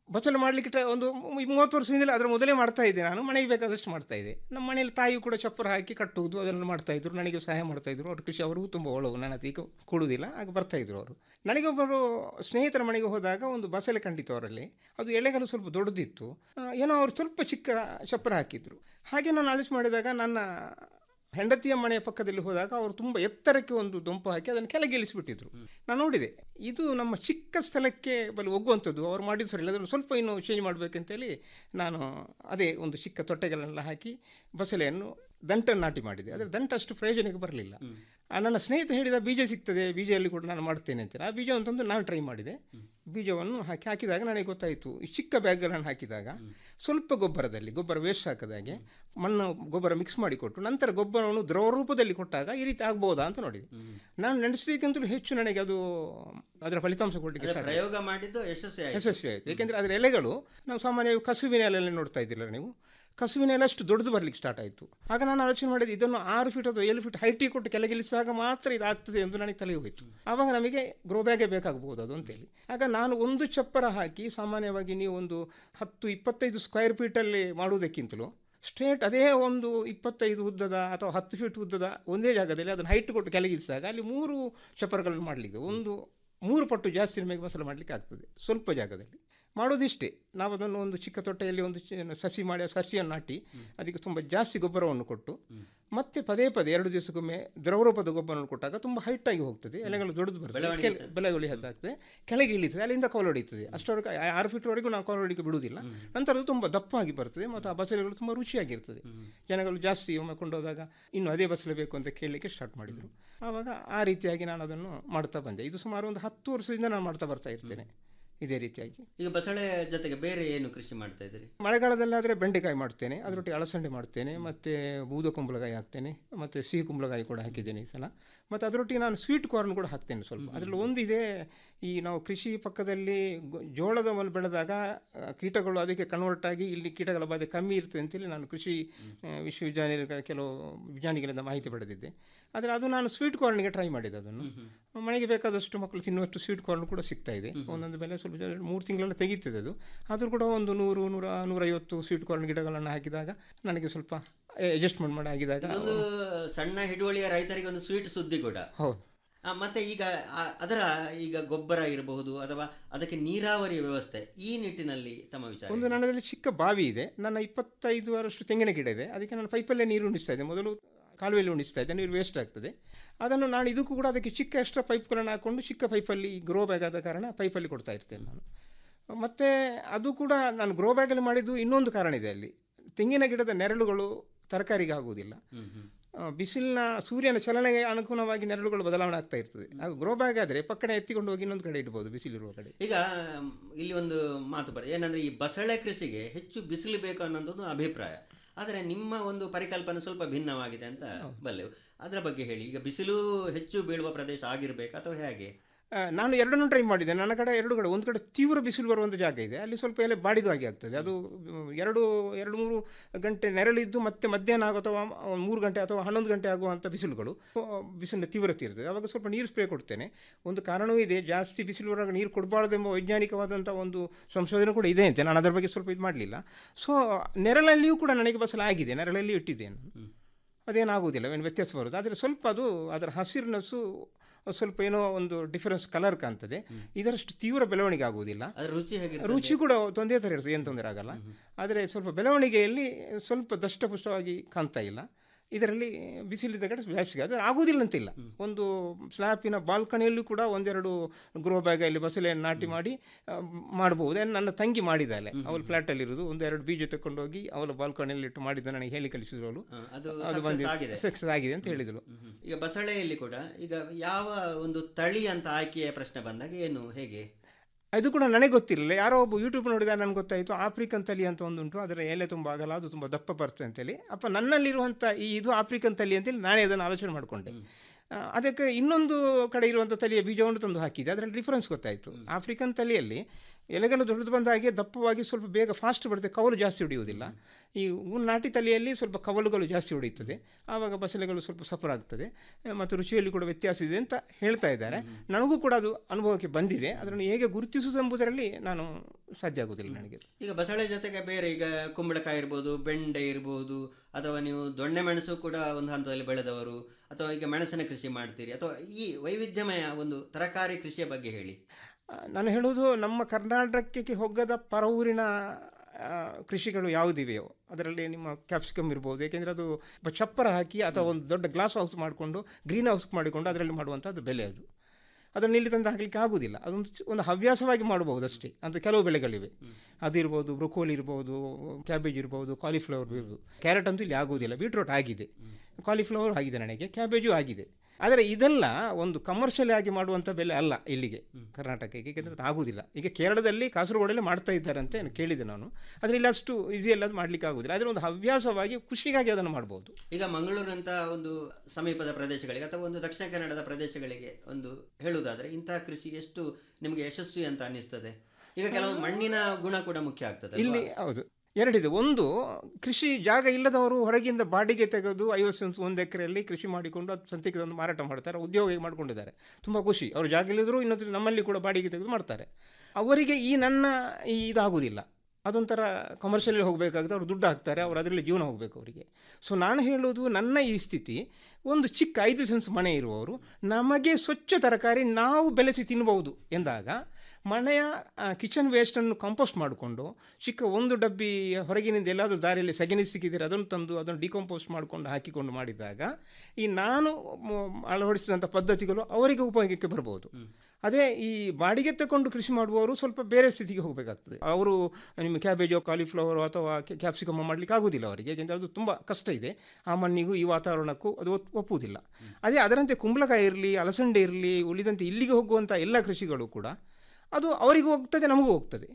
ಬಸಳೆ ಮಾಡಲಿಕ್ಕೆ ಟ್ರೈ ಒಂದು ಮು- ಮೂವತ್ತು ವರ್ಷದಿಂದಲೇ ಅದರ ಮೊದಲೇ ಮಾಡ್ತಾ ಇದ್ದೆ ನಾನು ಮನೆಗೆ ಬೇಕಾದಷ್ಟು ಮಾಡ್ತಾ ಇದ್ದೆ ನಮ್ಮ ಮನೆಯಲ್ಲಿ ತಾಯಿಯು ಕೂಡ ಚಪ್ಪರ ಹಾಕಿ ಕಟ್ಟುವುದು ಅದನ್ನು ಮಾಡ್ತಾ ಇದ್ರು ನನಗೆ ಸಹಾಯ ಮಾಡ್ತಾ ಇದ್ರು ಅವ್ರ ಕೃಷಿ ಅವರಿಗೂ ತುಂಬ ಒಳವು ನನ್ನ ಹತ್ರ ಈಗ ಕೊಡುವುದಿಲ್ಲ ಆಗ ಬರ್ತಾ ಇದ್ರು ಅವರು ನನಗೆ ಒಬ್ಬರು ಸ್ನೇಹಿತರ ಮನೆಗೆ ಹೋದಾಗ ಒಂದು ಬಸಳೆ ಕಂಡಿತು ಅವರಲ್ಲಿ ಅದು ಎಲೆಗಳು ಸ್ವಲ್ಪ ದೊಡ್ಡದಿತ್ತು ಆ, ಏನೋ ಅವರು ಸ್ವಲ್ಪ ಚಿಕ್ಕ ಚಪ್ಪರ ಹಾಕಿದ್ರು ಹಾಗೆ ನಾನು ಆಲೋಚನೆ ಮಾಡಿದಾಗ ನನ್ನ ಹೆಂಡತಿಯ ಮನೆಯ ಪಕ್ಕದಲ್ಲಿ ಹೋದಾಗ ಅವರು ತುಂಬ ಎತ್ತರಕ್ಕೆ ಒಂದು ದೊಂಪು ಹಾಕಿ ಅದನ್ನು ಕೆಳಗೆ ಇಳಿಸಿಬಿಟ್ಟಿದ್ರು ನಾನು ನೋಡಿದೆ ಇದು ನಮ್ಮ ಚಿಕ್ಕ ಸ್ಥಳಕ್ಕೆ ಬಲು ಒಗ್ಗುವಂಥದ್ದು ಅವ್ರು ಮಾಡಿದ ಸರಿ ಅದನ್ನು ಸ್ವಲ್ಪ ಇನ್ನೂ ಚೇಂಜ್ ಮಾಡಬೇಕಂತೇಳಿ ನಾನು ಅದೇ ಒಂದು ಚಿಕ್ಕ ತೊಟ್ಟೆಗಳನ್ನೆಲ್ಲ ಹಾಕಿ ಬಸಳೆಯನ್ನು ದಂಟನ್ನು ನಾಟಿ ಮಾಡಿದೆ ಆದರೆ ದಂಟ ಅಷ್ಟು ಪ್ರಯೋಜನಕ್ಕೆ ಬರಲಿಲ್ಲ ಆ ನನ್ನ ಸ್ನೇಹಿತ ಹೇಳಿದ ಬೀಜ ಸಿಗ್ತದೆ ಬೀಜದಲ್ಲಿ ಕೂಡ ನಾನು ಮಾಡ್ತೇನೆ ಅಂತೇಳಿ ಆ ಬೀಜವನ್ನು ತಂದು ನಾನು ಟ್ರೈ ಮಾಡಿದೆ ಬೀಜವನ್ನು ಹಾಕಿ ಹಾಕಿದಾಗ ನನಗೆ ಗೊತ್ತಾಯಿತು ಈ ಚಿಕ್ಕ ಬ್ಯಾಗ್ಗಳನ್ನು ಹಾಕಿದಾಗ ಸ್ವಲ್ಪ ಗೊಬ್ಬರದಲ್ಲಿ ಗೊಬ್ಬರ ವೇಸ್ಟ್ ಹಾಕದಾಗೆ ಮಣ್ಣು ಗೊಬ್ಬರ ಮಿಕ್ಸ್ ಮಾಡಿ ಕೊಟ್ಟು ನಂತರ ಗೊಬ್ಬರವನ್ನು ದ್ರವ ರೂಪದಲ್ಲಿ ಕೊಟ್ಟಾಗ ಈ ರೀತಿ ಆಗ್ಬೋದಾ ಅಂತ ನೋಡಿದೆ ನಾನು ನಡೆಸಿದ್ದಕ್ಕಿಂತಲೂ ಹೆಚ್ಚು ನನಗೆ ಅದು ಅದರ ಫಲಿತಾಂಶ ಕೊಡಲಿಕ್ಕೆ ಅದೇ start ಆಯ್ತು. ಪ್ರಯೋಗ ಮಾಡಿದ್ದು ಯಶಸ್ವಿ ಆಯ್ತು ಯಶಸ್ವಿ ಆಯಿತು ಏಕೆಂದರೆ ಅದರ ಎಲೆಗಳು ನಾವು ಸಾಮಾನ್ಯವಾಗಿ ಕಸುವಿನ ಎಲೆಯಲ್ಲಿ ನೋಡ್ತಾ ಇದ್ದಿಲ್ಲ ನೀವು ಕಸುವಿನ ಎಲೆ ಅಷ್ಟು ದೊಡ್ಡದು ಬರಲಿಕ್ಕೆ ಸ್ಟಾರ್ಟ್ ಆಯಿತು ಆಗ ನಾನು ಆಲೋಚನೆ ಮಾಡಿದೆ ಇದನ್ನು ಆರು ಫೀಟ್ ಅಥವಾ ಏಳು ಫೀಟ್ ಹೈಟಿಗೆ ಕೊಟ್ಟು ಕೆಳಗಿಳಿಸಿದಾಗ ಮಾತ್ರ ಇದಾಗ್ತದೆ ಎಂದು ನನಗೆ ತಲೆಗೆ ಹೋಯಿತು ಆವಾಗ ನಮಗೆ ಗ್ರೋ ಬ್ಯಾಗೇ ಬೇಕಾಗಬಹುದು ಅದು ಅಂತೇಳಿ ಆಗ ನಾನು ಒಂದು ಚಪ್ಪರ ಹಾಕಿ ಸಾಮಾನ್ಯವಾಗಿ ನೀವು ಒಂದು ಹತ್ತು ಇಪ್ಪತ್ತೈದು ಸ್ಕ್ವೇರ್ ಫೀಟಲ್ಲಿ ಮಾಡುವುದಕ್ಕಿಂತಲೂ ಸ್ಟ್ರೇಟ್ ಅದೇ ಒಂದು ಇಪ್ಪತ್ತೈದು ಉದ್ದದ ಅಥವಾ ಹತ್ತು ಫೀಟ್ ಉದ್ದದ ಒಂದೇ ಜಾಗದಲ್ಲಿ ಅದನ್ನು ಹೈಟ್ ಕೊಟ್ಟು ಕೆಳಗಿಳಿಸಿದಾಗ ಅಲ್ಲಿ ಮೂರು ಚಪ್ಪರಗಳನ್ನು ಮಾಡಲಿಕ್ಕೆ ಒಂದು ಮೂರು ಪಟ್ಟು ಜಾಸ್ತಿ ನಮಗೆ ಮಸಾಲೆ ಮಾಡಲಿಕ್ಕೆ ಆಗ್ತದೆ ಸ್ವಲ್ಪ ಜಾಗದಲ್ಲಿ ಮಾಡೋದಿಷ್ಟೇ ನಾವು ಅದನ್ನು ಒಂದು ಚಿಕ್ಕ ತೊಟ್ಟೆಯಲ್ಲಿ ಒಂದು ಚಿ- ಸಸಿ ಮಾಡಿ ಆ ಸಸಿಯನ್ನು ನಾಟಿ ಅದಕ್ಕೆ ತುಂಬ ಜಾಸ್ತಿ ಗೊಬ್ಬರವನ್ನು ಕೊಟ್ಟು ಮತ್ತೆ ಪದೇ ಪದೇ ಎರಡು ದಿವಸಕ್ಕೊಮ್ಮೆ ದ್ರವರೂಪದ ಗೊಬ್ಬರವನ್ನು ಕೊಟ್ಟಾಗ ತುಂಬ ಹೈಟ್ ಆಗಿ ಹೋಗ್ತದೆ ಎಲೆಗಳು ದೊಡ್ಡದು ಬರ್ತದೆ ಬೆಳವಣಿಗೆ ಕೆಲ- ಬೆಳವಣಿಗೆ ಹೆಚ್ಚಾಗ್ತದೆ ಕೆಳಗೆ ಇಳಿತದೆ ಅಲ್ಲಿಂದ ಕಾಲು ಹೊಡೀತದೆ ಅಷ್ಟವರೆಗೆ ಆ- ಆರು ಫೀಟ್ವರೆಗೂ ನಾವು ಕಾಲು ಹೊಡಿಕೆ ಬಿಡುವುದಿಲ್ಲ ನಂತರ ಅದು ತುಂಬ ದಪ್ಪವಾಗಿ ಬರ್ತದೆ ಮತ್ತು ಆ ಬಸಳೆಗಳು ತುಂಬ ರುಚಿಯಾಗಿರ್ತದೆ ಜನಗಳು ಜಾಸ್ತಿ ಒಮ್ಮೆ ಕೊಂಡೋದಾಗ ಇನ್ನು ಅದೇ ಬಸಳೆ ಬೇಕು ಅಂತ ಕೇಳಲಿಕ್ಕೆ ಸ್ಟಾರ್ಟ್ ಮಾಡಿದರು ಆವಾಗ ಆ ರೀತಿಯಾಗಿ ನಾನು ಅದನ್ನು ಮಾಡ್ತಾ ಬಂದೆ ಇದು ಸುಮಾರು ಒಂದು ಹತ್ತು ವರ್ಷದಿಂದ ನಾನು ಮಾಡ್ತಾ ಬರ್ತಾ ಇರ್ತೇನೆ ಇದೇ ರೀತಿಯಾಗಿ ಈಗ ಬಸಳೆ ಜೊತೆಗೆ ಬೇರೆ ಏನು ಕೃಷಿ ಮಾಡ್ತಾ ಇದ್ದೀರಿ ಮಳೆಗಾಲದಲ್ಲಾದರೆ ಬೆಂಡೆಕಾಯಿ ಮಾಡ್ತೇನೆ ಅದರೊಟ್ಟಿಗೆ ಅಲಸಂಡೆ ಮಾಡ್ತೇನೆ ಮತ್ತು ಬೂದ ಕುಂಬಳಕಾಯಿ ಹಾಕ್ತೇನೆ ಮತ್ತು ಸಿಹಿ ಕುಂಬಳಕಾಯಿ ಕೂಡ ಹಾಕಿದ್ದೇನೆ ಈ ಸಲ ಮತ್ತು ಅದರೊಟ್ಟಿಗೆ ನಾನು ಸ್ವೀಟ್ ಕಾರ್ನ್ ಕೂಡ ಹಾಕ್ತೇನೆ ಸ್ವಲ್ಪ ಅದರಲ್ಲಿ ಒಂದಿದೆ ಈ ನಾವು ಕೃಷಿ ಪಕ್ಕದಲ್ಲಿ ಗೊ- ಜೋಳದ ಒಂದು ಬೆಳೆದಾಗ ಆ, ಕೀಟಗಳು ಅದಕ್ಕೆ ಕನ್ವರ್ಟ್ ಆಗಿ ಇಲ್ಲಿ ಕೀಟಗಳ ಬಾಧೆ ಕಮ್ಮಿ ಇರ್ತದೆ ಅಂತೇಳಿ ನಾನು ಕೃಷಿ ಆ, ವಿಶ್ವವಿದ್ಯಾನಿಲಯಗಳ ಕೆಲವು ವಿಜ್ಞಾನಿಗಳಿಂದ ಮಾಹಿತಿ ಪಡೆದಿದ್ದೆ ಆದರೆ ಅದು ನಾನು ಸ್ವೀಟ್ ಕಾರ್ನಿಗೆ ಟ್ರೈ ಮಾಡಿದೆ ಅದನ್ನು ಮನೆಗೆ ಬೇಕಾದಷ್ಟು ಮಕ್ಕಳು ತಿನ್ನುವಷ್ಟು ಸ್ವೀಟ್ ಕಾರ್ನ್ ಕೂಡ ಸಿಗ್ತಾ ಇದೆ ಒಂದೊಂದು ಬೆಲೆ ಸ್ವಲ್ಪ ಜನ- ಮೂರು ತಿಂಗಳೆಲ್ಲ ತೆಗೀತದೆ ಅದು ಆದರೂ ಕೂಡ ಒಂದು ನೂರು ನೂರ ನೂರೈವತ್ತು ಸ್ವೀಟ್ ಕಾರ್ನ್ ಗಿಡಗಳನ್ನು ಹಾಕಿದಾಗ ನನಗೆ ಸ್ವಲ್ಪ ಅಡ್ಜಸ್ಟ್ಮೆಂಟ್ ಮಾಡಿ ಆಗಿದಾಗ ಇದೊಂದು ಸಣ್ಣ ಹಿಡುವಳಿಯ ರೈತರಿಗೆ ಒಂದು ಸ್ವೀಟ್ ಸುದ್ದಿ ಕೂಡ ಹೌದು ಆ, ಮತ್ತೆ ಈಗ ಆ- ಅದರ ಈಗ ಗೊಬ್ಬರ ಇರಬಹುದು ಅಥವಾ ಅದಕ್ಕೆ ನೀರಾವರಿ ವ್ಯವಸ್ಥೆ ಈ ನಿಟ್ಟಿನಲ್ಲಿ ತಮ್ಮ ವಿಚಾರ ಒಂದು ನನ್ನದಲ್ಲಿ ಚಿಕ್ಕ ಬಾವಿ ಇದೆ ನನ್ನ ಇಪ್ಪತ್ತೈದು ವರ್ಷ ತೆಂಗಿನ ಗಿಡ ಇದೆ ಅದಕ್ಕೆ ನಾನು ಪೈಪಲ್ಲೇ ನೀರು ಉಣಿಸ್ತಾ ಇದ್ದೆ ಮೊದಲು ಕಾಲುವೆಯಲ್ಲಿ ಉಣಿಸ್ತಾ ಇದ್ದೆ ನೀರು ವೇಸ್ಟ್ ಆಗ್ತದೆ ಅದನ್ನು ನಾನು ಇದಕ್ಕೂ ಕೂಡ ಅದಕ್ಕೆ ಚಿಕ್ಕ ಎಕ್ಸ್ಟ್ರಾ ಪೈಪ್ಗಳನ್ನು ಹಾಕ್ಕೊಂಡು ಚಿಕ್ಕ ಪೈಪಲ್ಲಿ ಗ್ರೋ ಬ್ಯಾಗ್ ಆದ ಕಾರಣ ಪೈಪಲ್ಲಿ ಕೊಡ್ತಾ ಇರ್ತೇನೆ ನಾನು ಮತ್ತು ಅದು ಕೂಡ ನಾನು ಗ್ರೋ ಬ್ಯಾಗಲ್ಲಿ ಮಾಡಿದ್ದು ಇನ್ನೊಂದು ಕಾರಣ ಇದೆ ಅಲ್ಲಿ ತೆಂಗಿನ ಗಿಡದ ನೆರಳುಗಳು ತರಕಾರಿಗೆ ಆಗುವುದಿಲ್ಲ ಆ, ಬಿಸಿಲಿನ ಸೂರ್ಯನ ಚಲನೆಗೆ ಅನುಗುಣವಾಗಿ ನೆರಳುಗಳು ಬದಲಾವಣೆ ಆಗ್ತಾ ಇರ್ತದೆ ಹಾಗೂ ಗ್ರೋ ಬ್ಯಾಗ್ ಆದರೆ ಪಕ್ಕನೆ ಎತ್ತಿಕೊಂಡು ಹೋಗಿ ಇನ್ನೊಂದು ಕಡೆ ಇಡ್ಬೋದು ಬಿಸಿಲಿರುವ ಕಡೆ ಈಗ ಮ್, ಇಲ್ಲಿ ಒಂದು ಮಾತು ಬರ ಏನಂದ್ರೆ ಈ ಬಸಳೆ ಕೃಷಿಗೆ ಹೆಚ್ಚು ಬಿಸಿಲು ಬೇಕು ಅನ್ನೋದು ಒಂದು ಅಭಿಪ್ರಾಯ ಆದರೆ ನಿಮ್ಮ ಒಂದು ಪರಿಕಲ್ಪನೆ ಸ್ವಲ್ಪ ಭಿನ್ನವಾಗಿದೆ ಅಂತ ಬಲ್ಲೆವು ಅದರ ಬಗ್ಗೆ ಹೇಳಿ ಈಗ ಬಿಸಿಲು ಹೆಚ್ಚು ಬೀಳುವ ಪ್ರದೇಶ ಆಗಿರ್ಬೇಕು ಅಥವಾ ಹೇಗೆ ಆ, ನಾನು ಎರಡನ್ನೂ ಟ್ರೈ ಮಾಡಿದೆ ನನ್ನ ಕಡೆ ಎರಡು ಕಡೆ ಒಂದು ಕಡೆ ತೀವ್ರ ಬಿಸಿಲು ಬರುವಂಥ ಜಾಗ ಇದೆ ಅಲ್ಲಿ ಸ್ವಲ್ಪ ಎಲೆ ಬಾಡಿದ ಹಾಗೆ ಆಗ್ತದೆ ಅದು ಮ್, ಎರಡು ಎರಡು ಮೂರು ಗಂಟೆ ನೆರಳಿದ್ದು ಮತ್ತೆ ಮಧ್ಯಾಹ್ನ ಆಗೋ ಅಥವಾ ಮ- ಮೂರು ಗಂಟೆ ಅಥವಾ ಹನ್ನೊಂದು ಗಂಟೆ ಆಗುವಂಥ ಬಿಸಿಲುಗಳು ಆ, ಬಿಸಿಲಿನ ತೀವ್ರತೆ ಇರ್ತದೆ ಆವಾಗ ಸ್ವಲ್ಪ ನೀರು ಸ್ಪ್ರೇ ಕೊಡ್ತೇನೆ ಒಂದು ಕಾರಣವೂ ಇದೆ ಜಾಸ್ತಿ ಬಿಸಿಲು ಬರುವಾಗ ನೀರು ಕೊಡಬಾರ್ದು ಎಂಬ ವೈಜ್ಞಾನಿಕವಾದಂಥ ಒಂದು ಸಂಶೋಧನೆ ಕೂಡ ಇದೆ ಅಂತೆ ನಾನು ಅದರ ಬಗ್ಗೆ ಸ್ವಲ್ಪ ಇದು ಮಾಡಲಿಲ್ಲ ಸೊ ನೆರಳಲ್ಲಿಯೂ ಕೂಡ ನನಗೆ ಬಸಲ ಆಗಿದೆ ನೆರಳಲ್ಲಿಯೂ ಇಟ್ಟಿದ್ದೇನೆ ನಾನು ಅದೇನಾಗುವುದಿಲ್ಲ ಏನು ವ್ಯತ್ಯಾಸ ಬರೋದು ಆದರೆ ಸ್ವಲ್ಪ ಅದು ಅದರ ಹಸಿರಿನಸ್ಸು ಸ್ವಲ್ಪ ಏನೋ ಒಂದು ಡಿಫರೆನ್ಸ್ ಕಲರ್ ಕಾಣ್ತದೆ ಇದರಷ್ಟು ತೀವ್ರ ಬೆಳವಣಿಗೆ ಆಗುವುದಿಲ್ಲ ಅದ್ರ ರುಚಿ ಹೇಗಿರ್ತದೆ ರುಚಿ ಕೂಡ ಒಂದೇ ಥರ ಇರ್ತದೆ ಏನು ತೊಂದರೆ ಆಗಲ್ಲ ಆದರೆ ಸ್ವಲ್ಪ ಬೆಳವಣಿಗೆಯಲ್ಲಿ ಸ್ವಲ್ಪ ದಷ್ಟಪುಷ್ಟವಾಗಿ ಕಾಣ್ತಾ ಇಲ್ಲ ಇದರಲ್ಲಿ ಬಿಸಿಲಿದ್ದ ಕಡೆ ಜಾಸ್ತಿ ಆದರೆ ಆಗುವುದಿಲ್ಲ ಅಂತಿಲ್ಲ ಒಂದು ಸ್ಲ್ಯಾಪಿನ ಬಾಲ್ಕನಿಯಲ್ಲೂ ಕೂಡ ಒಂದೆರಡು ಗ್ರೋ ಬ್ಯಾಗಲ್ಲಿ ಬಸಳೆಯನ್ನು ನಾಟಿ ಮಾಡಿ ಆ, ಮಾಡ್ಬೋದು ಏನು ನನ್ನ ತಂಗಿ ಮಾಡಿದ್ದಾಳೆ ಅವಳು ಫ್ಲ್ಯಾಟಲ್ಲಿ ಇರೋದು ಒಂದೆರಡು ಬೀಜ ತಗೊಂಡೋಗಿ ಅವಳ ಬಾಲ್ಕನಿಯಲ್ಲಿ ಇಟ್ಟು ಮಾಡಿದ್ದು ನನಗೆ ಹೇಳಿ ಕಲಿಸಿದ್ರು ಅವಳು ಹ, ಅದು ಅದು success ಬಂದಿದೆ ಆಗಿದೆ. ಸಕ್ಸಸ್ ಆಗಿದೆ ಅಂತ ಹೇಳಿದಳು ಹ್ಮ್. ಈಗ ಬಸಳೆಯಲ್ಲಿ ಕೂಡ ಈಗ ಯಾವ ಒಂದು ತಳಿ ಅಂತ ಆಯ್ಕೆಯ ಪ್ರಶ್ನೆ ಬಂದಾಗ ಏನು ಹೇಗೆ ಅದು ಕೂಡ ನನಗೆ ಗೊತ್ತಿರಲಿಲ್ಲ ಯಾರೋ ಒಬ್ಬ ಯೂಟ್ಯೂಬ್ ನೋಡಿದಾಗ ನನಗೆ ಗೊತ್ತಾಯಿತು ಆಫ್ರಿಕನ್ ತಲಿ ಅಂತ ಒಂದುಂಟು ಅದರ ಎಲೆ ತುಂಬ ಆಗಲ್ಲ ಅದು ತುಂಬ ದಪ್ಪ ಬರ್ತದೆ ಅಂತೇಳಿ ಅಪ್ಪ ನನ್ನಲ್ಲಿರುವಂಥ ಈ ಇದು ಆಫ್ರಿಕನ್ ತಲಿ ಅಂತೇಳಿ ನಾನೇ ಅದನ್ನು ಆಲೋಚನೆ ಮಾಡಿಕೊಂಡೆ ಆ, ಅದಕ್ಕೆ ಇನ್ನೊಂದು ಕಡೆ ಇರುವಂಥ ತಲಿಯ ಬೀಜವನ್ನು ತಂದು ಹಾಕಿದೆ ಅದರಲ್ಲಿ ಡಿಫರೆನ್ಸ್ ಗೊತ್ತಾಯಿತು ಆಫ್ರಿಕನ್ ತಲಿಯಲ್ಲಿ ಎಲೆಗಳು ದೊಡ್ಡದು ಬಂದ ಹಾಗೆ ದಪ್ಪವಾಗಿ ಸ್ವಲ್ಪ ಬೇಗ ಫಾಸ್ಟ್ ಬರುತ್ತೆ ಕವಲು ಜಾಸ್ತಿ ಹೊಡೆಯುವುದಿಲ್ಲ ಈ ಊ- ನಾಟಿ ತಳಿಯಲ್ಲಿ ಸ್ವಲ್ಪ ಕವಲುಗಳು ಜಾಸ್ತಿ ಹೊಡೆಯುತ್ತದೆ ಆವಾಗ ಬಸಳೆಗಳು ಸ್ವಲ್ಪ ಸಫರ್ ಆಗ್ತದೆ ಆ, ಮತ್ತು ರುಚಿಯಲ್ಲಿ ಕೂಡ ವ್ಯತ್ಯಾಸ ಇದೆ ಅಂತ ಹೇಳ್ತಾ ಇದ್ದಾರೆ ನನಗೂ ಕೂಡ ಅದು ಅನುಭವಕ್ಕೆ ಬಂದಿದೆ ಅದನ್ನು ಹೇಗೆ ಗುರುತಿಸುವುದು ಎಂಬುದರಲ್ಲಿ ನಾನು ಸಾಧ್ಯ ಆಗುವುದಿಲ್ಲ ನನಗೆ ಈಗ ಬಸಳೆ ಜೊತೆಗೆ ಬೇರೆ ಈಗ ಕುಂಬಳಕಾಯಿ ಇರ್ಬೋದು ಬೆಂಡೆ ಇರ್ಬೋದು ಅಥವಾ ನೀವು ದೊಣ್ಣೆ ಮೆಣಸು ಕೂಡ ಒಂದು ಹಂತದಲ್ಲಿ ಬೆಳೆದವರು ಅಥವಾ ಈಗ ಮೆಣಸಿನ ಕೃಷಿ ಮಾಡ್ತೀರಿ ಅಥವಾ ಈ ವೈವಿಧ್ಯಮಯ ಒಂದು ತರಕಾರಿ ಕೃಷಿಯ ಬಗ್ಗೆ ಹೇಳಿ ಆ, ನಾನು ಹೇಳುವುದು ನಮ್ಮ ಕರ್ನಾಟಕಕ್ಕೆ ಹೊಗ್ಗದ ಪರವೂರಿನ ಆ, ಕೃಷಿಗಳು ಯಾವುದಿವೆಯೋ ಅದರಲ್ಲಿ ನಿಮ್ಮ ಕ್ಯಾಪ್ಸಿಕಮ್ ಇರ್ಬೋದು ಏಕೆಂದರೆ ಅದು ಬ- ಚಪ್ಪರ ಹಾಕಿ ಅಥವಾ ಒಂದು ದೊಡ್ಡ ಗ್ಲಾಸ್ ಹೌಸ್ ಮಾಡಿಕೊಂಡು ಗ್ರೀನ್ ಹೌಸ್ ಮಾಡಿಕೊಂಡು ಅದರಲ್ಲಿ ಮಾಡುವಂಥದ್ದು ಬೆಲೆ ಅದು ಅದನ್ನು ಇಲ್ಲಿ ತಂದು ಹಾಕಲಿಕ್ಕೆ ಆಗುವುದಿಲ್ಲ ಅದೊಂದು ಚ- ಒಂದು ಹವ್ಯಾಸವಾಗಿ ಮಾಡಬಹುದು ಅಷ್ಟೇ ಅಂತ ಕೆಲವು ಬೆಳೆಗಳಿವೆ ಅದಿರ್ಬೋದು ಬ್ರೊಕೋಲಿ ಇರ್ಬೋದು ಕ್ಯಾಬೇಜ್ ಇರ್ಬೋದು ಕಾಲಿಫ್ಲವರ್ ಇರ್ಬೋದು ಕ್ಯಾರೆಟ್ ಅಂತೂ ಇಲ್ಲಿ ಆಗುವುದಿಲ್ಲ ಬೀಟ್ರೋಟ್ ಆಗಿದೆ ಕಾಲಿಫ್ಲವರ್ ಆಗಿದೆ ನನಗೆ ಕ್ಯಾಬೇಜು ಆಗಿದೆ ಆದರೆ ಇದೆಲ್ಲ ಒಂದು ಕಮರ್ಷಿಯಲ್ ಆಗಿ ಮಾಡುವಂಥ ಬೆಲೆ ಅಲ್ಲ ಇಲ್ಲಿಗೆ ಕರ್ನಾಟಕಕ್ಕೆ ಏಕೆಂದರೆ ಅದು ಆಗುವುದಿಲ್ಲ ಈಗ ಕೇರಳದಲ್ಲಿ ಕಾಸರಗೋಡಲ್ಲಿ ಮಾಡ್ತಾ ಇದ್ದಾರೆ ಅಂತ ಏನು ಕೇಳಿದೆ ನಾನು ಆದರೆ ಇಲ್ಲಿ ಅಷ್ಟು ಈಸಿ ಎಲ್ಲ ಮಾಡಲಿಕ್ಕೆ ಆಗುವುದಿಲ್ಲ ಆದರೆ ಒಂದು ಹವ್ಯಾಸವಾಗಿ ಖುಷಿಗಾಗಿ ಅದನ್ನು ಮಾಡ್ಬೋದು ಈಗ ಮಂಗಳೂರಿನಂಥ ಒಂದು ಸಮೀಪದ ಪ್ರದೇಶಗಳಿಗೆ ಅಥವಾ ಒಂದು ದಕ್ಷಿಣ ಕನ್ನಡದ ಪ್ರದೇಶಗಳಿಗೆ ಒಂದು ಹೇಳುವುದಾದ್ರೆ ಇಂತಹ ಕೃಷಿ ಎಷ್ಟು ನಿಮಗೆ ಯಶಸ್ವಿ ಅಂತ ಅನ್ನಿಸ್ತದೆ ಈಗ ಕೆಲವು ಮಣ್ಣಿನ ಗುಣ ಕೂಡ ಮುಖ್ಯ ಆಗ್ತದೆ ಇಲ್ಲಿ ಹೌದು ಎರಡಿದೆ ಒಂದು ಕೃಷಿ ಜಾಗ ಇಲ್ಲದವರು ಹೊರಗಿಂದ ಬಾಡಿಗೆ ತೆಗೆದು ಐವತ್ತು ಸೆನ್ಸ್ ಒಂದು ಎಕರೆಯಲ್ಲಿ ಕೃಷಿ ಮಾಡಿಕೊಂಡು ಅದು ಸಂತಿಗೆ ತಂದು ಮಾರಾಟ ಮಾಡ್ತಾರೆ ಉದ್ಯೋಗ ಮಾಡ್ಕೊಂಡಿದ್ದಾರೆ ತುಂಬ ಖುಷಿ ಅವರು ಜಾಗ ಇಲ್ಲದರೂ ಇನ್ನೊಂದು ನಮ್ಮಲ್ಲಿ ಕೂಡ ಬಾಡಿಗೆ ತೆಗೆದು ಮಾಡ್ತಾರೆ ಅವರಿಗೆ ಈ ನನ್ನ ಈ ಇದಾಗುವುದಿಲ್ಲ ಅದೊಂಥರ ಕಮರ್ಷಿಯಲ್ ಹೋಗಬೇಕಾಗುತ್ತೆ ಅವರು ದುಡ್ಡು ಹಾಕ್ತಾರೆ ಅವರು ಅದರಲ್ಲಿ ಜೀವನ ಹೋಗಬೇಕು ಅವರಿಗೆ ಸೊ ನಾನು ಹೇಳೋದು ನನ್ನ ಈ ಸ್ಥಿತಿ ಒಂದು ಚಿಕ್ಕ ಐದು ಸೆನ್ಸ್ ಮನೆ ಇರುವವರು ನಮಗೆ ಸ್ವಚ್ಛ ತರಕಾರಿ ನಾವು ಬೆಳೆಸಿ ತಿನ್ಬೋದು ಎಂದಾಗ ಮನೆಯ ಕಿಚನ್ ವೇಸ್ಟನ್ನು ಕಂಪೋಸ್ಟ್ ಮಾಡಿಕೊಂಡು ಚಿಕ್ಕ ಒಂದು ಡಬ್ಬಿ ಹೊರಗಿನಿಂದ ಎಲ್ಲಾದರೂ ದಾರಿಯಲ್ಲಿ ಸಗಣಿ ಸಿಕ್ಕಿದರೆ ಅದನ್ನು ತಂದು ಅದನ್ನು ಡಿಕಂಪೋಸ್ಟ್ ಮಾಡಿಕೊಂಡು ಹಾಕಿಕೊಂಡು ಮಾಡಿದಾಗ ಈ ನಾನು ಮ- ಅಳವಡಿಸಿದಂಥ ಪದ್ಧತಿಗಳು ಅವರಿಗೆ ಉಪಯೋಗಕ್ಕೆ ಬರ್ಬೋದು ಅದೇ ಈ ಬಾಡಿಗೆ ತಗೊಂಡು ಕೃಷಿ ಮಾಡುವವರು ಸ್ವಲ್ಪ ಬೇರೆ ಸ್ಥಿತಿಗೆ ಹೋಗಬೇಕಾಗ್ತದೆ ಅವರು ನಿಮ್ಮ ಕ್ಯಾಬೇಜೋ ಕಾಲಿಫ್ಲವರ್ ಅಥವಾ ಕ್ಯಾಪ್ಸಿಕಮ್ ಮಾಡಲಿಕ್ಕೆ ಆಗುವುದಿಲ್ಲ ಅವರಿಗೆ ಏಕೆಂದರೆ ಅದು ತುಂಬ ಕಷ್ಟ ಇದೆ ಆ ಮಣ್ಣಿಗೂ ಈ ವಾತಾವರಣಕ್ಕೂ ಅದು ಒಪ್- ಒಪ್ಪುವುದಿಲ್ಲ ಅದೇ ಅದರಂತೆ ಕುಂಬಳಕಾಯಿ ಇರಲಿ ಅಲಸಂಡೆ ಇರಲಿ ಉಳಿದಂತೆ ಇಲ್ಲಿಗೆ ಹೋಗುವಂಥ ಎಲ್ಲ ಕೃಷಿಗಳು ಕೂಡ ಅದು ಅವರಿಗೂ ಹೋಗ್ತದೆ ನಮಗೂ ಹೋಗ್ತದೆ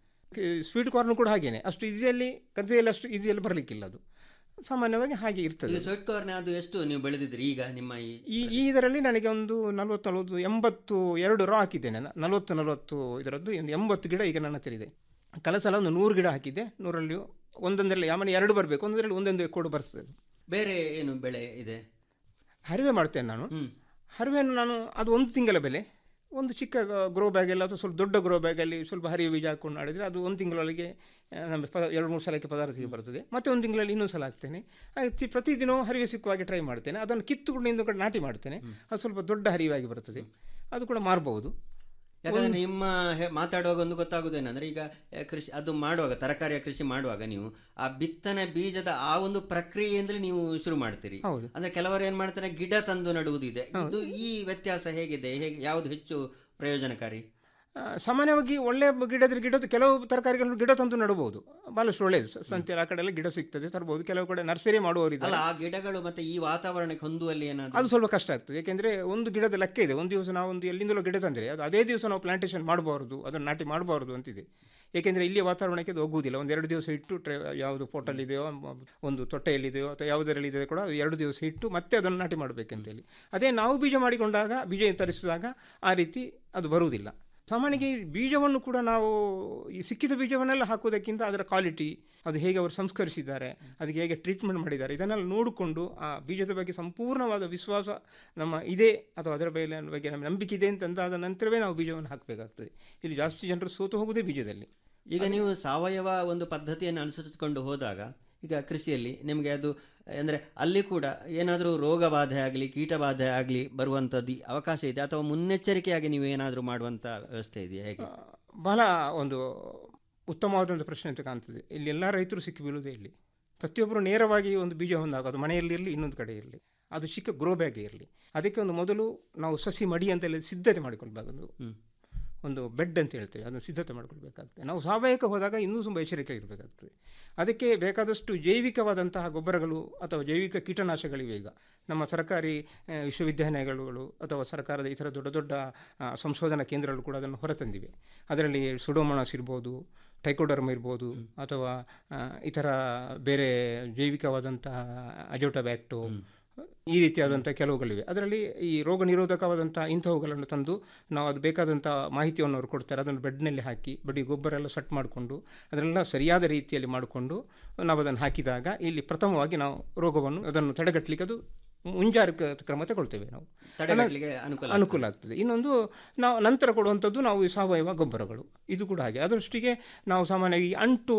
ಸ್ವೀಟ್ ಕಾರ್ನ್ ಕೂಡ ಹಾಗೇನೆ ಅಷ್ಟು ಈಸಿಯಲ್ಲಿ ಗದ್ದೆಯಲ್ಲಿ ಅಷ್ಟು ಈಸಿಯಲ್ಲಿ ಬರಲಿಕ್ಕಿಲ್ಲ ಅದು ಸಾಮಾನ್ಯವಾಗಿ ಹಾಗೆ ಈಗ ಇರ್ತದೆ ಸ್ವೀಟ್ ಕಾರ್ನ್ ಅದು ಎಷ್ಟು ನೀವು ಬೆಳೆದಿದ್ರಿ ಈಗ ನಿಮ್ಮ ಈ ಈ ಈ ಇದರಲ್ಲಿ ನನಗೆ ಒಂದು ನಲವತ್ತು ನಲವತ್ತು ಎಂಬತ್ತು ಎರಡು ರಾ ಹಾಕಿದ್ದೇನೆ ನಾನು. ನಲವತ್ತು ನಲವತ್ತು ಇದರದ್ದು ಒಂದು ಎಂಬತ್ತು ಗಿಡ ಈಗ ನನ್ನ ಹತ್ರ ಇದೆ ಕಳೆದ ಸಲ ಒಂದು ನೂರು ಗಿಡ ಹಾಕಿದ್ದೆ ನೂರಲ್ಲಿ ಒಂದೊಂದರಲ್ಲಿ ಯಾಮನೆ ಎರಡು ಬರಬೇಕು ಒಂದೊಂದರಲ್ಲಿ ಒಂದೊಂದು ಕೋಡು ಬರ್ತದೆ ಬೇರೆ ಏನು ಬೆಳೆ ಇದೆ ಹರಿವೆ ಮಾಡ್ತೇನೆ ನಾನು ಹರಿವೆಯನ್ನು ನಾನು ಅದು ಒಂದು ತಿಂಗಳ ಬೆಲೆ ಒಂದು ಚಿಕ್ಕ ಗ್ರೋ ಬ್ಯಾಗಲ್ಲಿ ಅಥವಾ ಸ್ವಲ್ಪ ದೊಡ್ಡ ಗ್ರೋ ಬ್ಯಾಗಲ್ಲಿ ಸ್ವಲ್ಪ ಹರಿವೆ ಬೀಜ ಹಾಕ್ಕೊಂಡು ಮಾಡಿದರೆ ಅದು ಒಂದು ತಿಂಗಳೊಳಗೆ ಆ, ನಮಗೆ ಪ ಎರಡು ಮೂರು ಸಲಕ್ಕೆ ಪದಾರ್ಥಕ್ಕೆ ಬರ್ತದೆ ಮತ್ತೆ ಒಂದು ತಿಂಗಳಲ್ಲಿ ಇನ್ನೊಂದು ಸಲ ಹಾಕ್ತೇನೆ ಹಾಗೆ ತಿ- ಪ್ರತಿದಿನ ಹರಿವೆ ಸಿಕ್ಕುವಾಗೆ ಟ್ರೈ ಮಾಡ್ತೇನೆ ಅದನ್ನು ಕಿತ್ತುಕೊಂಡು ಇಂದು ಕಡೆ ನಾಟಿ ಮಾಡ್ತೇನೆ ಅದು ಸ್ವಲ್ಪ ದೊಡ್ಡ ಹರಿವಾಗಿ ಬರ್ತದೆ ಅದು ಕೂಡ ಮಾರಬಹುದು ಯಾಕಂದ್ರೆ ನಿಮ್ಮ ಹೆ- ಮಾತಾಡುವಾಗ ಒಂದು ಗೊತ್ತಾಗುದೇನಂದ್ರೆ ಈಗ ಆ, ಕೃಷಿ ಅದು ಮಾಡುವಾಗ ತರಕಾರಿಯ ಕೃಷಿ ಮಾಡುವಾಗ ನೀವು ಆ ಬಿತ್ತನೆ ಬೀಜದ ಆ ಒಂದು ಪ್ರಕ್ರಿಯೆಯಿಂದಲೇ ನೀವು ಶುರು ಮಾಡ್ತೀರಿ ಹೌದು. ಅಂದ್ರೆ ಕೆಲವರು ಏನ್ ಮಾಡ್ತಾರೆ ಗಿಡ ತಂದು ನಡುವುದಿದೆ ಇದು ಈ ವ್ಯತ್ಯಾಸ ಹೇಗಿದೆ ಹೇಗೆ ಯಾವುದು ಹೆಚ್ಚು ಪ್ರಯೋಜನಕಾರಿ ಆ, ಸಾಮಾನ್ಯವಾಗಿ ಒಳ್ಳೆಯ ಗಿಡದ ಗಿಡದ ಕೆಲವು ತರಕಾರಿಗಳನ್ನು ಗಿಡ ತಂದು ನೆಡಬಹುದು ಭಾಳಷ್ಟು ಒಳ್ಳೆಯದು ಸ- ಸಂತೆ ಆ ಕಡೆ ಎಲ್ಲ ಗಿಡ ಸಿಗ್ತದೆ ತರಬಹುದು ಕೆಲವು ಕಡೆ ನರ್ಸರಿ ಮಾಡುವವರಿದ್ದಾರೆ ಅಲ್ಲ ಆ ಗಿಡಗಳು ಮತ್ತೆ ಈ ವಾತಾವರಣಕ್ಕೆ ಹೊಂದುವಲ್ಲಿ ಏನಾದ್ರು ಅದು ಸ್ವಲ್ಪ ಕಷ್ಟ ಆಗ್ತದೆ ಯಾಕೆಂದರೆ ಒಂದು ಗಿಡದ ಲೆಕ್ಕ ಇದೆ ಒಂದು ದಿವಸ ನಾವು ಒಂದು ಎಲ್ಲಿಂದಲೋ ಗಿಡ ತಂದರೆ ಅದು ಅದೇ ದಿವಸ ನಾವು ಪ್ಲಾಂಟೇಶನ್ ಮಾಡಬಾರ್ದು ಅದನ್ನು ನಾಟಿ ಮಾಡಬಾರ್ದು ಅಂತಿದೆ ಏಕೆಂದರೆ ಇಲ್ಲಿಯ ವಾತಾವರಣಕ್ಕೆ ಅದು ಹೋಗುವುದಿಲ್ಲ ಒಂದು ಎರಡು ದಿವಸ ಇಟ್ಟು ಟ್ರೇ ಯಾವುದು ಪೋಟಲ್ಲಿದೆಯೋ ಮ- ಒಂದು ತೊಟ್ಟೆಯಲ್ಲಿದೆಯೋ ಅಥವಾ ಯಾವುದರಲ್ಲಿ ಇದೆಯೋ ಕೂಡ ಅದು ಎರಡು ದಿವಸ ಇಟ್ಟು ಮತ್ತೆ ಅದನ್ನು ನಾಟಿ ಮಾಡಬೇಕಂತೇಳಿ ಅದೇ ನಾವು ಬೀಜ ಮಾಡಿಕೊಂಡಾಗ ಬೀಜ ತರಿಸಿದಾಗ ಆ ರೀತಿ ಅದು ಬರುವುದಿಲ್ಲ ಸಾಮಾನ್ಯವಾಗಿ ಈ ಬೀಜವನ್ನು ಕೂಡ ನಾವು ಈ ಸಿಕ್ಕಿದ ಬೀಜವನ್ನೆಲ್ಲ ಹಾಕುವುದಕ್ಕಿಂತ ಅದರ ಕ್ವಾಲಿಟಿ ಅದು ಹೇಗೆ ಅವರು ಸಂಸ್ಕರಿಸಿದ್ದಾರೆ ಅದಕ್ಕೆ ಹೇಗೆ ಟ್ರೀಟ್ಮೆಂಟ್ ಮಾಡಿದ್ದಾರೆ ಇದನ್ನೆಲ್ಲ ನೋಡಿಕೊಂಡು ಆ ಬೀಜದ ಬಗ್ಗೆ ಸಂಪೂರ್ಣವಾದ ವಿಶ್ವಾಸ ನಮ್ಮ ಇದೆ ಅಥವಾ ಅದರ ಮೇಲೆ ಬಗ್ಗೆ ನಮಗೆ ನಂಬಿಕೆ ಇದೆ ಅಂತಂದಾದ ನಂತರವೇ ನಾವು ಬೀಜವನ್ನು ಹಾಕಬೇಕಾಗ್ತದೆ ಇಲ್ಲಿ ಜಾಸ್ತಿ ಜನರು ಸೋತು ಹೋಗುವುದೇ ಬೀಜದಲ್ಲಿ ಈಗ ನೀವು ಸಾವಯವ ಒಂದು ಪದ್ಧತಿಯನ್ನು ಅನುಸರಿಸಿಕೊಂಡು ಹೋದಾಗ ಈಗ ಕೃಷಿಯಲ್ಲಿ ನಿಮಗೆ ಅದು ಅಂದರೆ ಅಲ್ಲಿ ಕೂಡ ಏನಾದರೂ ರೋಗ ಬಾಧೆ ಆಗಲಿ ಕೀಟ ಬಾಧೆ ಆಗಲಿ ಬರುವಂಥದ್ದು ಅವಕಾಶ ಇದೆ ಅಥವಾ ಮುನ್ನೆಚ್ಚರಿಕೆಯಾಗಿ ನೀವು ಏನಾದರೂ ಮಾಡುವಂಥ ವ್ಯವಸ್ಥೆ ಇದೆಯಾ ಹೇಗೆ ಬಹಳ ಒಂದು ಉತ್ತಮವಾದಂಥ ಪ್ರಶ್ನೆ ಅಂತ ಕಾಣ್ತದೆ ಇಲ್ಲಿ ಎಲ್ಲ ರೈತರು ಸಿಕ್ಕಿ ಬೀಳುವುದೇ ಇಲ್ಲಿ ಪ್ರತಿಯೊಬ್ಬರು ನೇರವಾಗಿ ಒಂದು ಬೀಜ ಹೊಂದಾಗ ಅದು ಮನೆಯಲ್ಲಿರಲಿ ಇನ್ನೊಂದು ಕಡೆ ಇರಲಿ ಅದು ಚಿಕ್ಕ ಗ್ರೋ ಬ್ಯಾಗ್ ಇರಲಿ ಅದಕ್ಕೆ ಒಂದು ಮೊದಲು ನಾವು ಸಸಿ ಮಡಿ ಅಂತೆಲ್ಲ ಸಿದ್ಧತೆ ಮಾಡಿಕೊಳ್ಬೇಕು ಒಂದು ಒಂದು ಬೆಡ್ ಅಂತ ಹೇಳ್ತೇವೆ ಅದನ್ನು ಸಿದ್ಧತೆ ಮಾಡಿಕೊಳ್ಬೇಕಾಗ್ತದೆ ನಾವು ಸಾವಯವ ಹೋದಾಗ ಇನ್ನೂ ತುಂಬ ಎಚ್ಚರಿಕೆ ಇರಬೇಕಾಗ್ತದೆ ಅದಕ್ಕೆ ಬೇಕಾದಷ್ಟು ಜೈವಿಕವಾದಂತಹ ಗೊಬ್ಬರಗಳು ಅಥವಾ ಜೈವಿಕ ಕೀಟನಾಶಕಗಳಿವೆ ಈಗ ನಮ್ಮ ಸರ್ಕಾರಿ ಆ, ವಿಶ್ವವಿದ್ಯಾನಿಲಯಗಳು ಅಥವಾ ಸರ್ಕಾರದ ಇತರ ದೊಡ್ಡ ದೊಡ್ಡ ಆ, ಸಂಶೋಧನಾ ಕೇಂದ್ರಗಳು ಕೂಡ ಅದನ್ನು ಹೊರತಂದಿವೆ ಅದರಲ್ಲಿ ಸುಡೋಮೋನಾಸ್ ಇರ್ಬೋದು ಟೈಕೋಡರ್ಮ ಇರ್ಬೋದು ಅಥವಾ ಆ, ಇತರ ಬೇರೆ ಜೈವಿಕವಾದಂತಹ ಅಜೋಟಬ್ಯಾಕ್ಟೋ ಈ ರೀತಿಯಾದಂಥ ಕೆಲವುಗಳಿವೆ ಅದರಲ್ಲಿ ಈ ರೋಗ ನಿರೋಧಕವಾದಂಥ ಇಂಥವುಗಳನ್ನು ತಂದು ನಾವು ಅದು ಬೇಕಾದಂಥ ಮಾಹಿತಿಯನ್ನು ಅವರು ಕೊಡ್ತಾರೆ ಅದನ್ನು ಬೆಡ್ನಲ್ಲಿ ಹಾಕಿ ಬಡಿ ಗೊಬ್ಬರ ಎಲ್ಲ ಸೆಟ್ ಮಾಡಿಕೊಂಡು ಅದನ್ನೆಲ್ಲ ಸರಿಯಾದ ರೀತಿಯಲ್ಲಿ ಮಾಡಿಕೊಂಡು ನಾವು ಅದನ್ನು ಹಾಕಿದಾಗ ಇಲ್ಲಿ ಪ್ರಥಮವಾಗಿ ನಾವು ರೋಗವನ್ನು ಅದನ್ನು ತಡೆಗಟ್ಟಲಿಕ್ಕೆ ಅದು ಮುಂಜಾಗ್ರತಾ ಕ್ರಮ ತಗೊಳ್ತೇವೆ ನಾವು ತಡೆಗಟ್ಟಲಿಕ್ಕೆ ಅನುಕೂಲ ಅನುಕೂಲ ಆಗ್ತದೆ ಇನ್ನೊಂದು ನಾವು ನಂತರ ಕೊಡುವಂಥದ್ದು ನಾವು ಈ ಸಾವಯವ ಗೊಬ್ಬರಗಳು ಇದು ಕೂಡ ಹಾಗೆ ಅದರಷ್ಟಿಗೆ ನಾವು ಸಾಮಾನ್ಯವಾಗಿ ಅಂಟು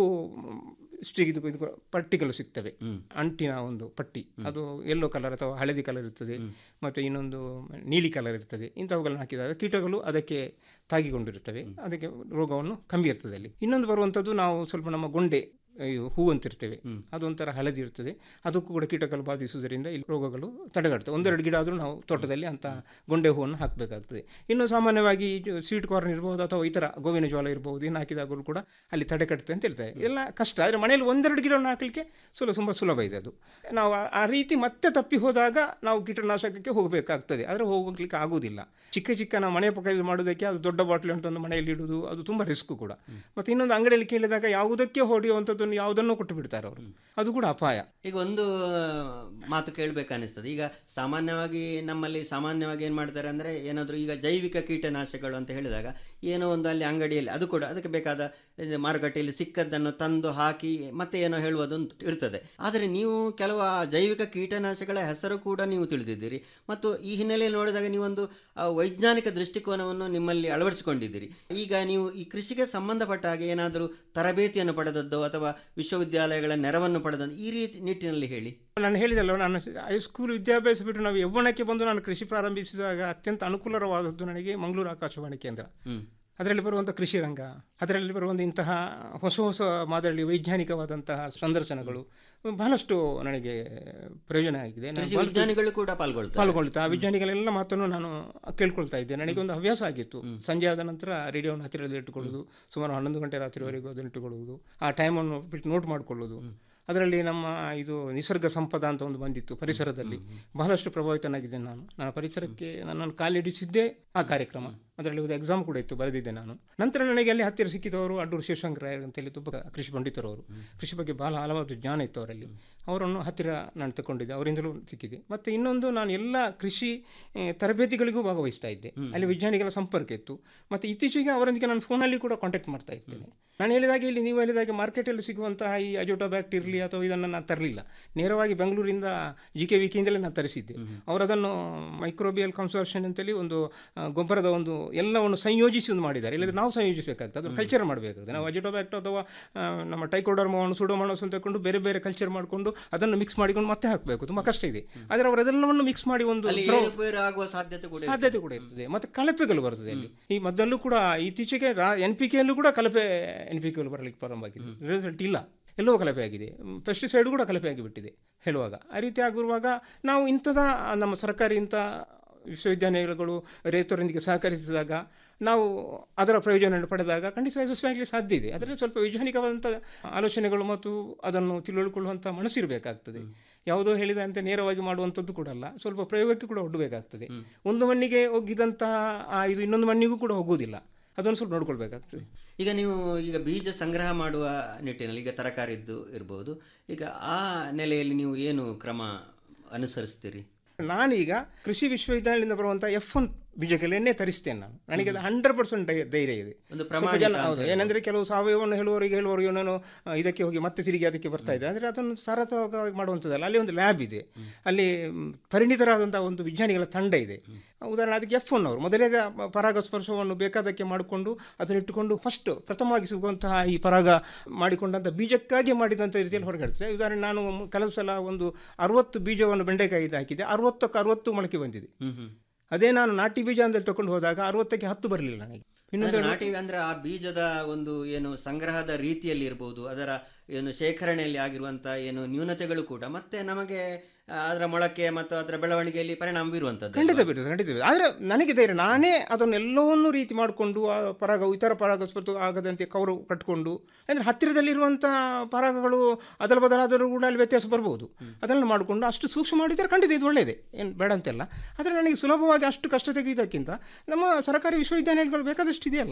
ಸ್ಟಿಗೆ ಇದು ಇದು ಪಟ್ಟಿಗಳು ಸಿಗ್ತವೆ ಅಂಟಿನ ಒಂದು ಪಟ್ಟಿ ಅದು ಯೆಲ್ಲೋ ಕಲರ್ ಅಥವಾ ಹಳದಿ ಕಲರ್ ಇರ್ತದೆ ಮತ್ತು ಇನ್ನೊಂದು ನೀಲಿ ಕಲರ್ ಇರ್ತದೆ ಇಂಥವುಗಳನ್ನು ಹಾಕಿದಾಗ ಕೀಟಗಳು ಅದಕ್ಕೆ ತಾಗಿಕೊಂಡಿರುತ್ತವೆ ಅದಕ್ಕೆ ರೋಗವನ್ನು ಕಮ್ಮಿ ಇರ್ತದೆ ಅಲ್ಲಿ ಇನ್ನೊಂದು ಬರುವಂಥದ್ದು ನಾವು ಸ್ವಲ್ಪ ನಮ್ಮ ಗೊಂಡೆ ಇದು ಹೂ ಅಂತಿರ್ತೇವೆ ಅದೊಂಥರ ಹಳದಿ ಇರ್ತದೆ ಅದಕ್ಕೂ ಕೂಡ ಕೀಟಗಳು ಬಾಧಿಸುವುದರಿಂದ ಇಲ್ಲಿ ರೋಗಗಳು ತಡೆಗಟ್ಟುತ್ತೆ ಒಂದೆರಡು ಗಿಡ ಆದರೂ ನಾವು ತೋಟದಲ್ಲಿ ಅಂತ ಗೊಂಡೆ ಹೂವನ್ನು ಹಾಕಬೇಕಾಗ್ತದೆ ಇನ್ನು ಸಾಮಾನ್ಯವಾಗಿ ಸ್ವೀಟ್ ಕಾರ್ನ್ ಇರ್ಬೋದು ಅಥವಾ ಇತರ ಗೋವಿನ ಜೋಳ ಇರ್ಬೋದು ಇನ್ನು ಹಾಕಿದಾಗಲೂ ಕೂಡ ಅಲ್ಲಿ ತಡೆಗಟ್ಟುತ್ತೆ ಅಂತ ಹೇಳ್ತಾರೆ ಎಲ್ಲ ಕಷ್ಟ ಆದರೆ ಮನೆಯಲ್ಲಿ ಒಂದೆರಡು ಗಿಡವನ್ನು ಹಾಕಲಿಕ್ಕೆ ಸುಲಭ ತುಂಬ ಸುಲಭ ಇದೆ ಅದು ನಾವು ಆ- ಆ ರೀತಿ ಮತ್ತೆ ತಪ್ಪಿ ಹೋದಾಗ ನಾವು ಕೀಟನಾಶಕಕ್ಕೆ ಹೋಗಬೇಕಾಗ್ತದೆ ಆದರೆ ಹೋಗ್ಲಿಕ್ಕೆ ಆಗುವುದಿಲ್ಲ ಚಿಕ್ಕ ಚಿಕ್ಕ ನಾವು ಮನೆ ಪಕ್ಕದಲ್ಲಿ ಮಾಡೋದಕ್ಕೆ ಅದು ದೊಡ್ಡ ಬಾಟ್ಲಿ ಅಂತ ಒಂದು ಮನೆಯಲ್ಲಿ ಇಡುವುದು ಅದು ತುಂಬ ರಿಸ್ಕ್ ಕೂಡ ಮತ್ತು ಇನ್ನೊಂದು ಅಂಗಡಿಯಲ್ಲಿ ಕೇಳಿದಾಗ ಯಾವುದಕ್ಕೆ ಹೊಡೆಯುವಂಥದ್ದನ್ನು ಯಾವುದನ್ನು ಕೊಟ್ಟು ಬಿಡ್ತಾರೆ ಅವರು ಅದು ಕೂಡ ಅಪಾಯ ಈಗ ಒಂದು ಆ, ಮಾತು ಕೇಳಬೇಕನ್ನಿಸ್ತದೆ ಈಗ ಸಾಮಾನ್ಯವಾಗಿ ನಮ್ಮಲ್ಲಿ ಸಾಮಾನ್ಯವಾಗಿ ಏನು ಮಾಡ್ತಾರೆ ಅಂದರೆ ಏನಾದರೂ ಈಗ ಜೈವಿಕ ಕೀಟನಾಶಕಗಳು ಅಂತ ಹೇಳಿದಾಗ ಏನೋ ಒಂದು ಅಲ್ಲಿ ಅಂಗಡಿಯಲ್ಲಿ ಅದು ಕೂಡ ಅದಕ್ಕೆ ಬೇಕಾದ ಇದು ಮಾರುಕಟ್ಟೆಯಲ್ಲಿ ಸಿಕ್ಕದ್ದನ್ನು ತಂದು ಹಾಕಿ ಮತ್ತೆ ಏನೋ ಹೇಳುವುದು ಅಂತ ಇರ್ತದೆ ಆದರೆ ನೀವು ಕೆಲವು ಆ ಜೈವಿಕ ಕೀಟನಾಶಕಗಳ ಹೆಸರು ಕೂಡ ನೀವು ತಿಳಿದಿದ್ದೀರಿ ಮತ್ತು ಈ ಹಿನ್ನೆಲೆಯಲ್ಲಿ ನೋಡಿದಾಗ ನೀವೊಂದು ಆ, ವೈಜ್ಞಾನಿಕ ದೃಷ್ಟಿಕೋನವನ್ನು ನಿಮ್ಮಲ್ಲಿ ಅಳವಡಿಸಿಕೊಂಡಿದ್ದೀರಿ ಈಗ ನೀವು ಈ ಕೃಷಿಗೆ ಸಂಬಂಧಪಟ್ಟ ಹಾಗೆ ಏನಾದರೂ ತರಬೇತಿಯನ್ನು ಪಡೆದದ್ದು ಅಥವಾ ವಿಶ್ವವಿದ್ಯಾಲಯಗಳ ನೆರವನ್ನು ಪಡೆದದ್ದು ಈ ರೀತಿ ನಿಟ್ಟಿನಲ್ಲಿ ಹೇಳಿ ನಾನು ಹೇಳಿದಲ್ಲ ನಾನು ಹೈಸ್ಕೂಲ್ ವಿದ್ಯಾಭ್ಯಾಸ ಬಿಟ್ಟು ನಾವು ಯೌವನಕ್ಕೆ ಬಂದು ನಾನು ಕೃಷಿ ಪ್ರಾರಂಭಿಸಿದಾಗ ಅತ್ಯಂತ ಅನುಕೂಲವಾದದ್ದು ನನಗೆ ಮಂಗಳೂರು ಆಕಾಶವಾಣಿ ಕೇಂದ್ರ ಅದರಲ್ಲಿ ಬರುವಂಥ ಕೃಷಿ ರಂಗ ಅದರಲ್ಲಿ ಬರುವಂಥ ಇಂತಹ ಹೊಸ ಹೊಸ ಮಾದರಿ ವೈಜ್ಞಾನಿಕವಾದಂತಹ ಸಂದರ್ಶನಗಳು ಬಹಳಷ್ಟು ನನಗೆ ಪ್ರಯೋಜನ ಆಗಿದೆ ನಾನು ಕೃಷಿ ಬಹಳಷ್ಟು- ವಿಜ್ಞಾನಿಗಳು ಕೂಡ ಪಾಲ್ಗೊಳ್ತಾರೆ ಪಾಲ್ಗೊಳ್ತಾ ಆ ವಿಜ್ಞಾನಿಗಳೆಲ್ಲ ಮಾತನ್ನು ನಾನು ಕೇಳ್ಕೊಳ್ತಾ ಇದ್ದೆ ನನಗೆ ಒಂದು ಹವ್ಯಾಸ ಆಗಿತ್ತು ಸಂಜೆ ಆದ ನಂತರ ರೇಡಿಯೋನ ಹತ್ತಿರದಲ್ಲಿ ಇಟ್ಟುಕೊಳ್ಳೋದು ಸುಮಾರು ಹನ್ನೊಂದು ಗಂಟೆ ರಾತ್ರಿವರೆಗೂ ಅದನ್ನು ಇಟ್ಟುಕೊಳ್ಳೋದು ಆ ಟೈಮನ್ನು ಬಿಟ್ಟು ನೋಟ್ ಮಾಡಿಕೊಳ್ಳೋದು ಅದರಲ್ಲಿ ನಮ್ಮ ಇದು ನಿಸರ್ಗ ಸಂಪದ ಅಂತ ಒಂದು ಬಂದಿತ್ತು ಪರಿಸರದಲ್ಲಿ ಬಹಳಷ್ಟು ಪ್ರಭಾವಿತನಾಗಿದ್ದೇನೆ ನಾನು ನನ್ನ ಪರಿಸರಕ್ಕೆ ನನ್ನನ್ನು ಕಾಲಿಡಿಸಿದ್ದೇ ಆ ಕಾರ್ಯಕ್ರಮ ಅದರಲ್ಲಿ ಒಂದು ಎಕ್ಸಾಮ್ ಕೂಡ ಇತ್ತು ಬರೆದಿದ್ದೆ ನಾನು ನಂತರ ನನಗೆ ಅಲ್ಲಿ ಹತ್ತಿರ ಸಿಕ್ಕಿದವರು ಅಡ್ಡೂರು ಶಿವಶಂಕರಾಯರ್ ಅಂತೇಳಿ ತುಂಬ ಕೃಷಿ ಪಂಡಿತರವರು ಕೃಷಿ ಬಗ್ಗೆ ಬಹಳ ಹಲವಾರು ಜ್ಞಾನ ಇತ್ತು ಅವರಲ್ಲಿ ಅವರನ್ನು ಹತ್ತಿರ ನಾನು ತಗೊಂಡಿದ್ದೆ ಅವರಿಂದಲೂ ಸಿಕ್ಕಿದೆ ಮತ್ತು ಇನ್ನೊಂದು ನಾನು ಎಲ್ಲ ಕೃಷಿ ಆ, ತರಬೇತಿಗಳಿಗೂ ಭಾಗವಹಿಸ್ತಾ ಇದ್ದೆ ಅಲ್ಲಿ ವಿಜ್ಞಾನಿಗಳ ಸಂಪರ್ಕ ಇತ್ತು ಮತ್ತು ಇತ್ತೀಚೆಗೆ ಅವರೊಂದಿಗೆ ನಾನು ಫೋನಲ್ಲಿ ಕೂಡ ಕಾಂಟ್ಯಾಕ್ಟ್ ಮಾಡ್ತಾ ಇರ್ತೇನೆ ನಾನು ಹೇಳಿದಾಗೆ ಇಲ್ಲಿ ನೀವು ಹೇಳಿದಾಗೆ ಮಾರ್ಕೆಟಲ್ಲಿ ಸಿಗುವಂತಹ ಈ ಅಜೋಟೋಬ್ಯಾಕ್ಟ್ ಇರಲಿ ಅಥವಾ ಇದನ್ನು ನಾನು ತರಲಿಲ್ಲ ನೇರವಾಗಿ ಬೆಂಗಳೂರಿಂದ ಜಿ ಕೆ ವಿಕಿಯಿಂದಲೇ ನಾನು ತರಿಸಿದ್ದೆ ಅವರದನ್ನು ಮೈಕ್ರೋಬಿಯಲ್ ಕನ್ಸರ್ಷನ್ ಅಂತೇಳಿ ಒಂದು ಆ, ಗೊಬ್ಬರದ ಒಂದು ಎಲ್ಲವನ್ನು ಸಂಯೋಜಿಸಿ ಒಂದು ಮಾಡಿದ್ದಾರೆ ಇಲ್ಲದ್ರೆ ನಾವು ಸಂಯೋಜಿಸಬೇಕಾಗ್ತದೆ ಅದನ್ನು ಕಲ್ಚರ್ ಮಾಡಬೇಕಾಗ್ತದೆ ನಾವು ಅಜೋಟೋಬ್ಯಾಕ್ಟ್ ಅಥವಾ ಆ, ನಮ್ಮ ಟೈಕೋಡರ್ಮವನ್ನು ಸುಡೋಮೋನಸ್ ಅಂತ ತಗೊಂಡು ಬೇರೆ ಬೇರೆ ಕಲ್ಚರ್ ಮಾಡಿಕೊಂಡು ಅದನ್ನು ಮಿಕ್ಸ್ ಮಾಡಿಕೊಂಡು ಮತ್ತೆ ಹಾಕಬೇಕು ತುಂಬ ಕಷ್ಟ ಇದೆ ಆದರೆ ಅವರೆಲ್ಲವನ್ನು ಮಿಕ್ಸ್ ಮಾಡಿ ಒಂದು ಅಲ್ಲಿ ದ್ರವ- ಏರುಪೇರು ಆಗುವ ಸಾಧ್ಯತೆ ಕೂಡ ಸಾಧ್ಯತೆ ಕೂಡ ಇರ್ತದೆ ಮತ್ತೆ ಕಲಪೆಗಳು ಬರ್ತದೆ ಅಲ್ಲಿ ಈ ಮದ್ದಲ್ಲೂ ಕೂಡ ಇತ್ತೀಚೆಗೆ ಎನ್ ಪಿ ಕೆಯಲ್ಲೂ ಕೂಡ ಕಲಪೆ ಎನ್ ಪಿ ಕೆಗಳು ಬರಲಿಕ್ಕೆ ಪ್ರಾರಂಭ ಆಗಿದೆ ರಿಸಲ್ಟ್ ಇಲ್ಲ ಎಲ್ಲವೂ ಕಲಪೆ ಆಗಿದೆ ಪೆಸ್ಟಿಸೈಡ್ ಕೂಡ ಕಲಪೆ ಆಗಿಬಿಟ್ಟಿದೆ ಹೇಳುವಾಗ ಆ ರೀತಿ ಆಗಿರುವಾಗ ನಾವು ಇಂಥದ ನಮ್ಮ ಸರ್ಕಾರಿ ಇಂಥ ವಿಶ್ವವಿದ್ಯಾನಿಲಯಗಳು ರೈತರೊಂದಿಗೆ ಸಹಕರಿಸಿದಾಗ ನಾವು ಅದರ ಪ್ರಯೋಜನವನ್ನು ಪಡೆದಾಗ ಖಂಡಿತ ಯಶಸ್ವಿಯಾಗಲಿ ಸಾಧ್ಯ ಇದೆ ಅದರಲ್ಲಿ ಸ್ವಲ್ಪ ವೈಜ್ಞಾನಿಕವಾದಂಥ ಆಲೋಚನೆಗಳು ಮತ್ತು ಅದನ್ನು ತಿಳಿದುಕೊಳ್ಳುವಂಥ ಮನಸ್ಸಿರಬೇಕಾಗ್ತದೆ ಯಾವುದೋ ಹೇಳಿದಂತೆ ನೇರವಾಗಿ ಮಾಡುವಂಥದ್ದು ಕೂಡ ಅಲ್ಲ ಸ್ವಲ್ಪ ಪ್ರಯೋಗಕ್ಕೆ ಕೂಡ ಒಡ್ಡಬೇಕಾಗ್ತದೆ ಒಂದು ಮಣ್ಣಿಗೆ ಒಗ್ಗಿದಂತಹ ಆ ಇದು ಇನ್ನೊಂದು ಮಣ್ಣಿಗೂ ಕೂಡ ಹೋಗುವುದಿಲ್ಲ ಅದನ್ನು ಸ್ವಲ್ಪ ನೋಡ್ಕೊಳ್ಬೇಕಾಗ್ತದೆ ಈಗ ನೀವು ಈಗ ಬೀಜ ಸಂಗ್ರಹ ಮಾಡುವ ನಿಟ್ಟಿನಲ್ಲಿ ಈಗ ತರಕಾರಿದ್ದು ಇರ್ಬೋದು ಈಗ ಆ ನೆಲೆಯಲ್ಲಿ ನೀವು ಏನು ಕ್ರಮ ಅನುಸರಿಸ್ತೀರಿ ನಾನೀಗ ಕೃಷಿ ವಿಶ್ವವಿದ್ಯಾಲಯದಿಂದ ಬರುವಂಥ ಎಫ್ ಒನ್ ಬೀಜಗಳನ್ನೇ ತರಿಸ್ತೇನೆ ನಾನು ನನಗೆ ಅದು ಹಂಡ್ರೆಡ್ ಪರ್ಸೆಂಟ್ ಧೈರ್ಯ ಇದೆ ಒಂದು ಸ್ವಲ್ಪ ಪ್ರಮಾಣಿತ ಜನ ಅಂತ ಹೌದು ಏನಂದ್ರೆ ಕೆಲವು ಸಾವಯವವನ್ನು ಹೇಳುವವರಿಗೆ ಹೇಳುವವರಿಗೆ ನಾನು ಆ, ಇದಕ್ಕೆ ಹೋಗಿ ಮತ್ತೆ ತಿರುಗಿ ಅದಕ್ಕೆ ಬರ್ತಾ ಇದೆ ಅಂದರೆ ಅದನ್ನು ಸಾರಥವಾಗಿ ಮಾಡುವಂಥದ್ದಲ್ಲ ಅಲ್ಲಿ ಒಂದು ಲ್ಯಾಬ್ ಇದೆ ಅಲ್ಲಿ ಮ್, ಪರಿಣಿತರಾದಂಥ ಒಂದು ವಿಜ್ಞಾನಿಗಳ ತಂಡ ಇದೆ ಉದಾಹರಣೆ ಅದಕ್ಕೆ ಎಫ್ ಒನ್ ಅವರು ಮೊದಲೇ ದ- ಪರಾಗಸ್ಪರ್ಶವನ್ನು ಬೇಕಾದಕ್ಕೆ ಮಾಡಿಕೊಂಡು ಅದನ್ನು ಇಟ್ಟುಕೊಂಡು ಫಸ್ಟ್ ಪ್ರಥಮವಾಗಿ ಸಿಗುವಂತಹ ಈ ಪರಾಗ ಮಾಡಿಕೊಂಡಂಥ ಬೀಜಕ್ಕಾಗಿ ಮಾಡಿದಂಥ ರೀತಿಯಲ್ಲಿ ಹೊರಗಡ್ತದೆ ಉದಾಹರಣೆ ನಾನು ಕೆಲವು ಸಲ ಒಂದು ಅರವತ್ತು ಬೀಜವನ್ನು ಬೆಂಡೆಕಾಯಿದು ಹಾಕಿದೆ ಅರವತ್ತಕ್ಕೆ ಅರವತ್ತು ಮೊಳಕೆ ಬಂದಿದೆ ಅದೇ ನಾನು ನಾಟಿ ಬೀಜ ಅಂತ ತಗೊಂಡು ಹೋದಾಗ ಅರವತ್ತಕ್ಕೆ ಹತ್ತು ಬರಲಿಲ್ಲ ನನಗೆ ಇನ್ನೊಂದು ಅಂದ್ರೆ ನಾಟಿ ಅಂದ್ರೆ ಆ ಬೀಜದ ಒಂದು ಏನು ಸಂಗ್ರಹದ ರೀತಿಯಲ್ಲಿ ಇರ್ಬೋದು ಅದರ ಏನು ಶೇಖರಣೆಯಲ್ಲಿ ಆಗಿರುವಂತ ಏನು ನ್ಯೂನತೆಗಳು ಕೂಡ ಮತ್ತೆ ನಮಗೆ ಆ, ಅದರ ಮೊಳಕೆ ಮತ್ತು ಅದರ ಬೆಳವಣಿಗೆಯಲ್ಲಿ ಪರಿಣಾಮ ಬೀರುವಂತದ್ದು ಖಂಡಿತ ಬಿಡುತ್ತೆ ಖಂಡಿತ ಬಿಡುತ್ತೆ ಆದರೆ ನನಗೆ ಧೈರ್ಯ ನಾನೇ ಅದನ್ನೆಲ್ಲವನ್ನೂ ರೀತಿ ಮಾಡಿಕೊಂಡು ಆ ಪರಾಗ ಇತರ ಪರಾಗಸ್ಪರ್ಶ ಆಗದಂತೆ ಕವರು ಕಟ್ಟಿಕೊಂಡು ಅಂದರೆ ಹತ್ತಿರದಲ್ಲಿರುವಂಥ ಪರಾಗಗಳು ಅದರ ಬದಲಾದರೂ ಕೂಡ ಅಲ್ಲಿ ವ್ಯತ್ಯಾಸ ಬರ್ಬೋದು ಅದನ್ನು ಮಾಡಿಕೊಂಡು ಅಷ್ಟು ಸೂಕ್ಷ್ಮ ಮಾಡಿದರೆ ಖಂಡಿತ ಇದು ಒಳ್ಳೆಯದೇ ಏನು ಬೇಡ ಅಂತೆಲ್ಲ ಆದರೆ ನನಗೆ ಸುಲಭವಾಗಿ ಅಷ್ಟು ಕಷ್ಟ ತೆಗೆಯುವುದಕ್ಕಿಂತ ನಮ್ಮ ಸರ್ಕಾರಿ ವಿಶ್ವವಿದ್ಯಾನಿಲಯಗಳು ಬೇಕಾದಷ್ಟು ಇದೆಯಲ್ಲ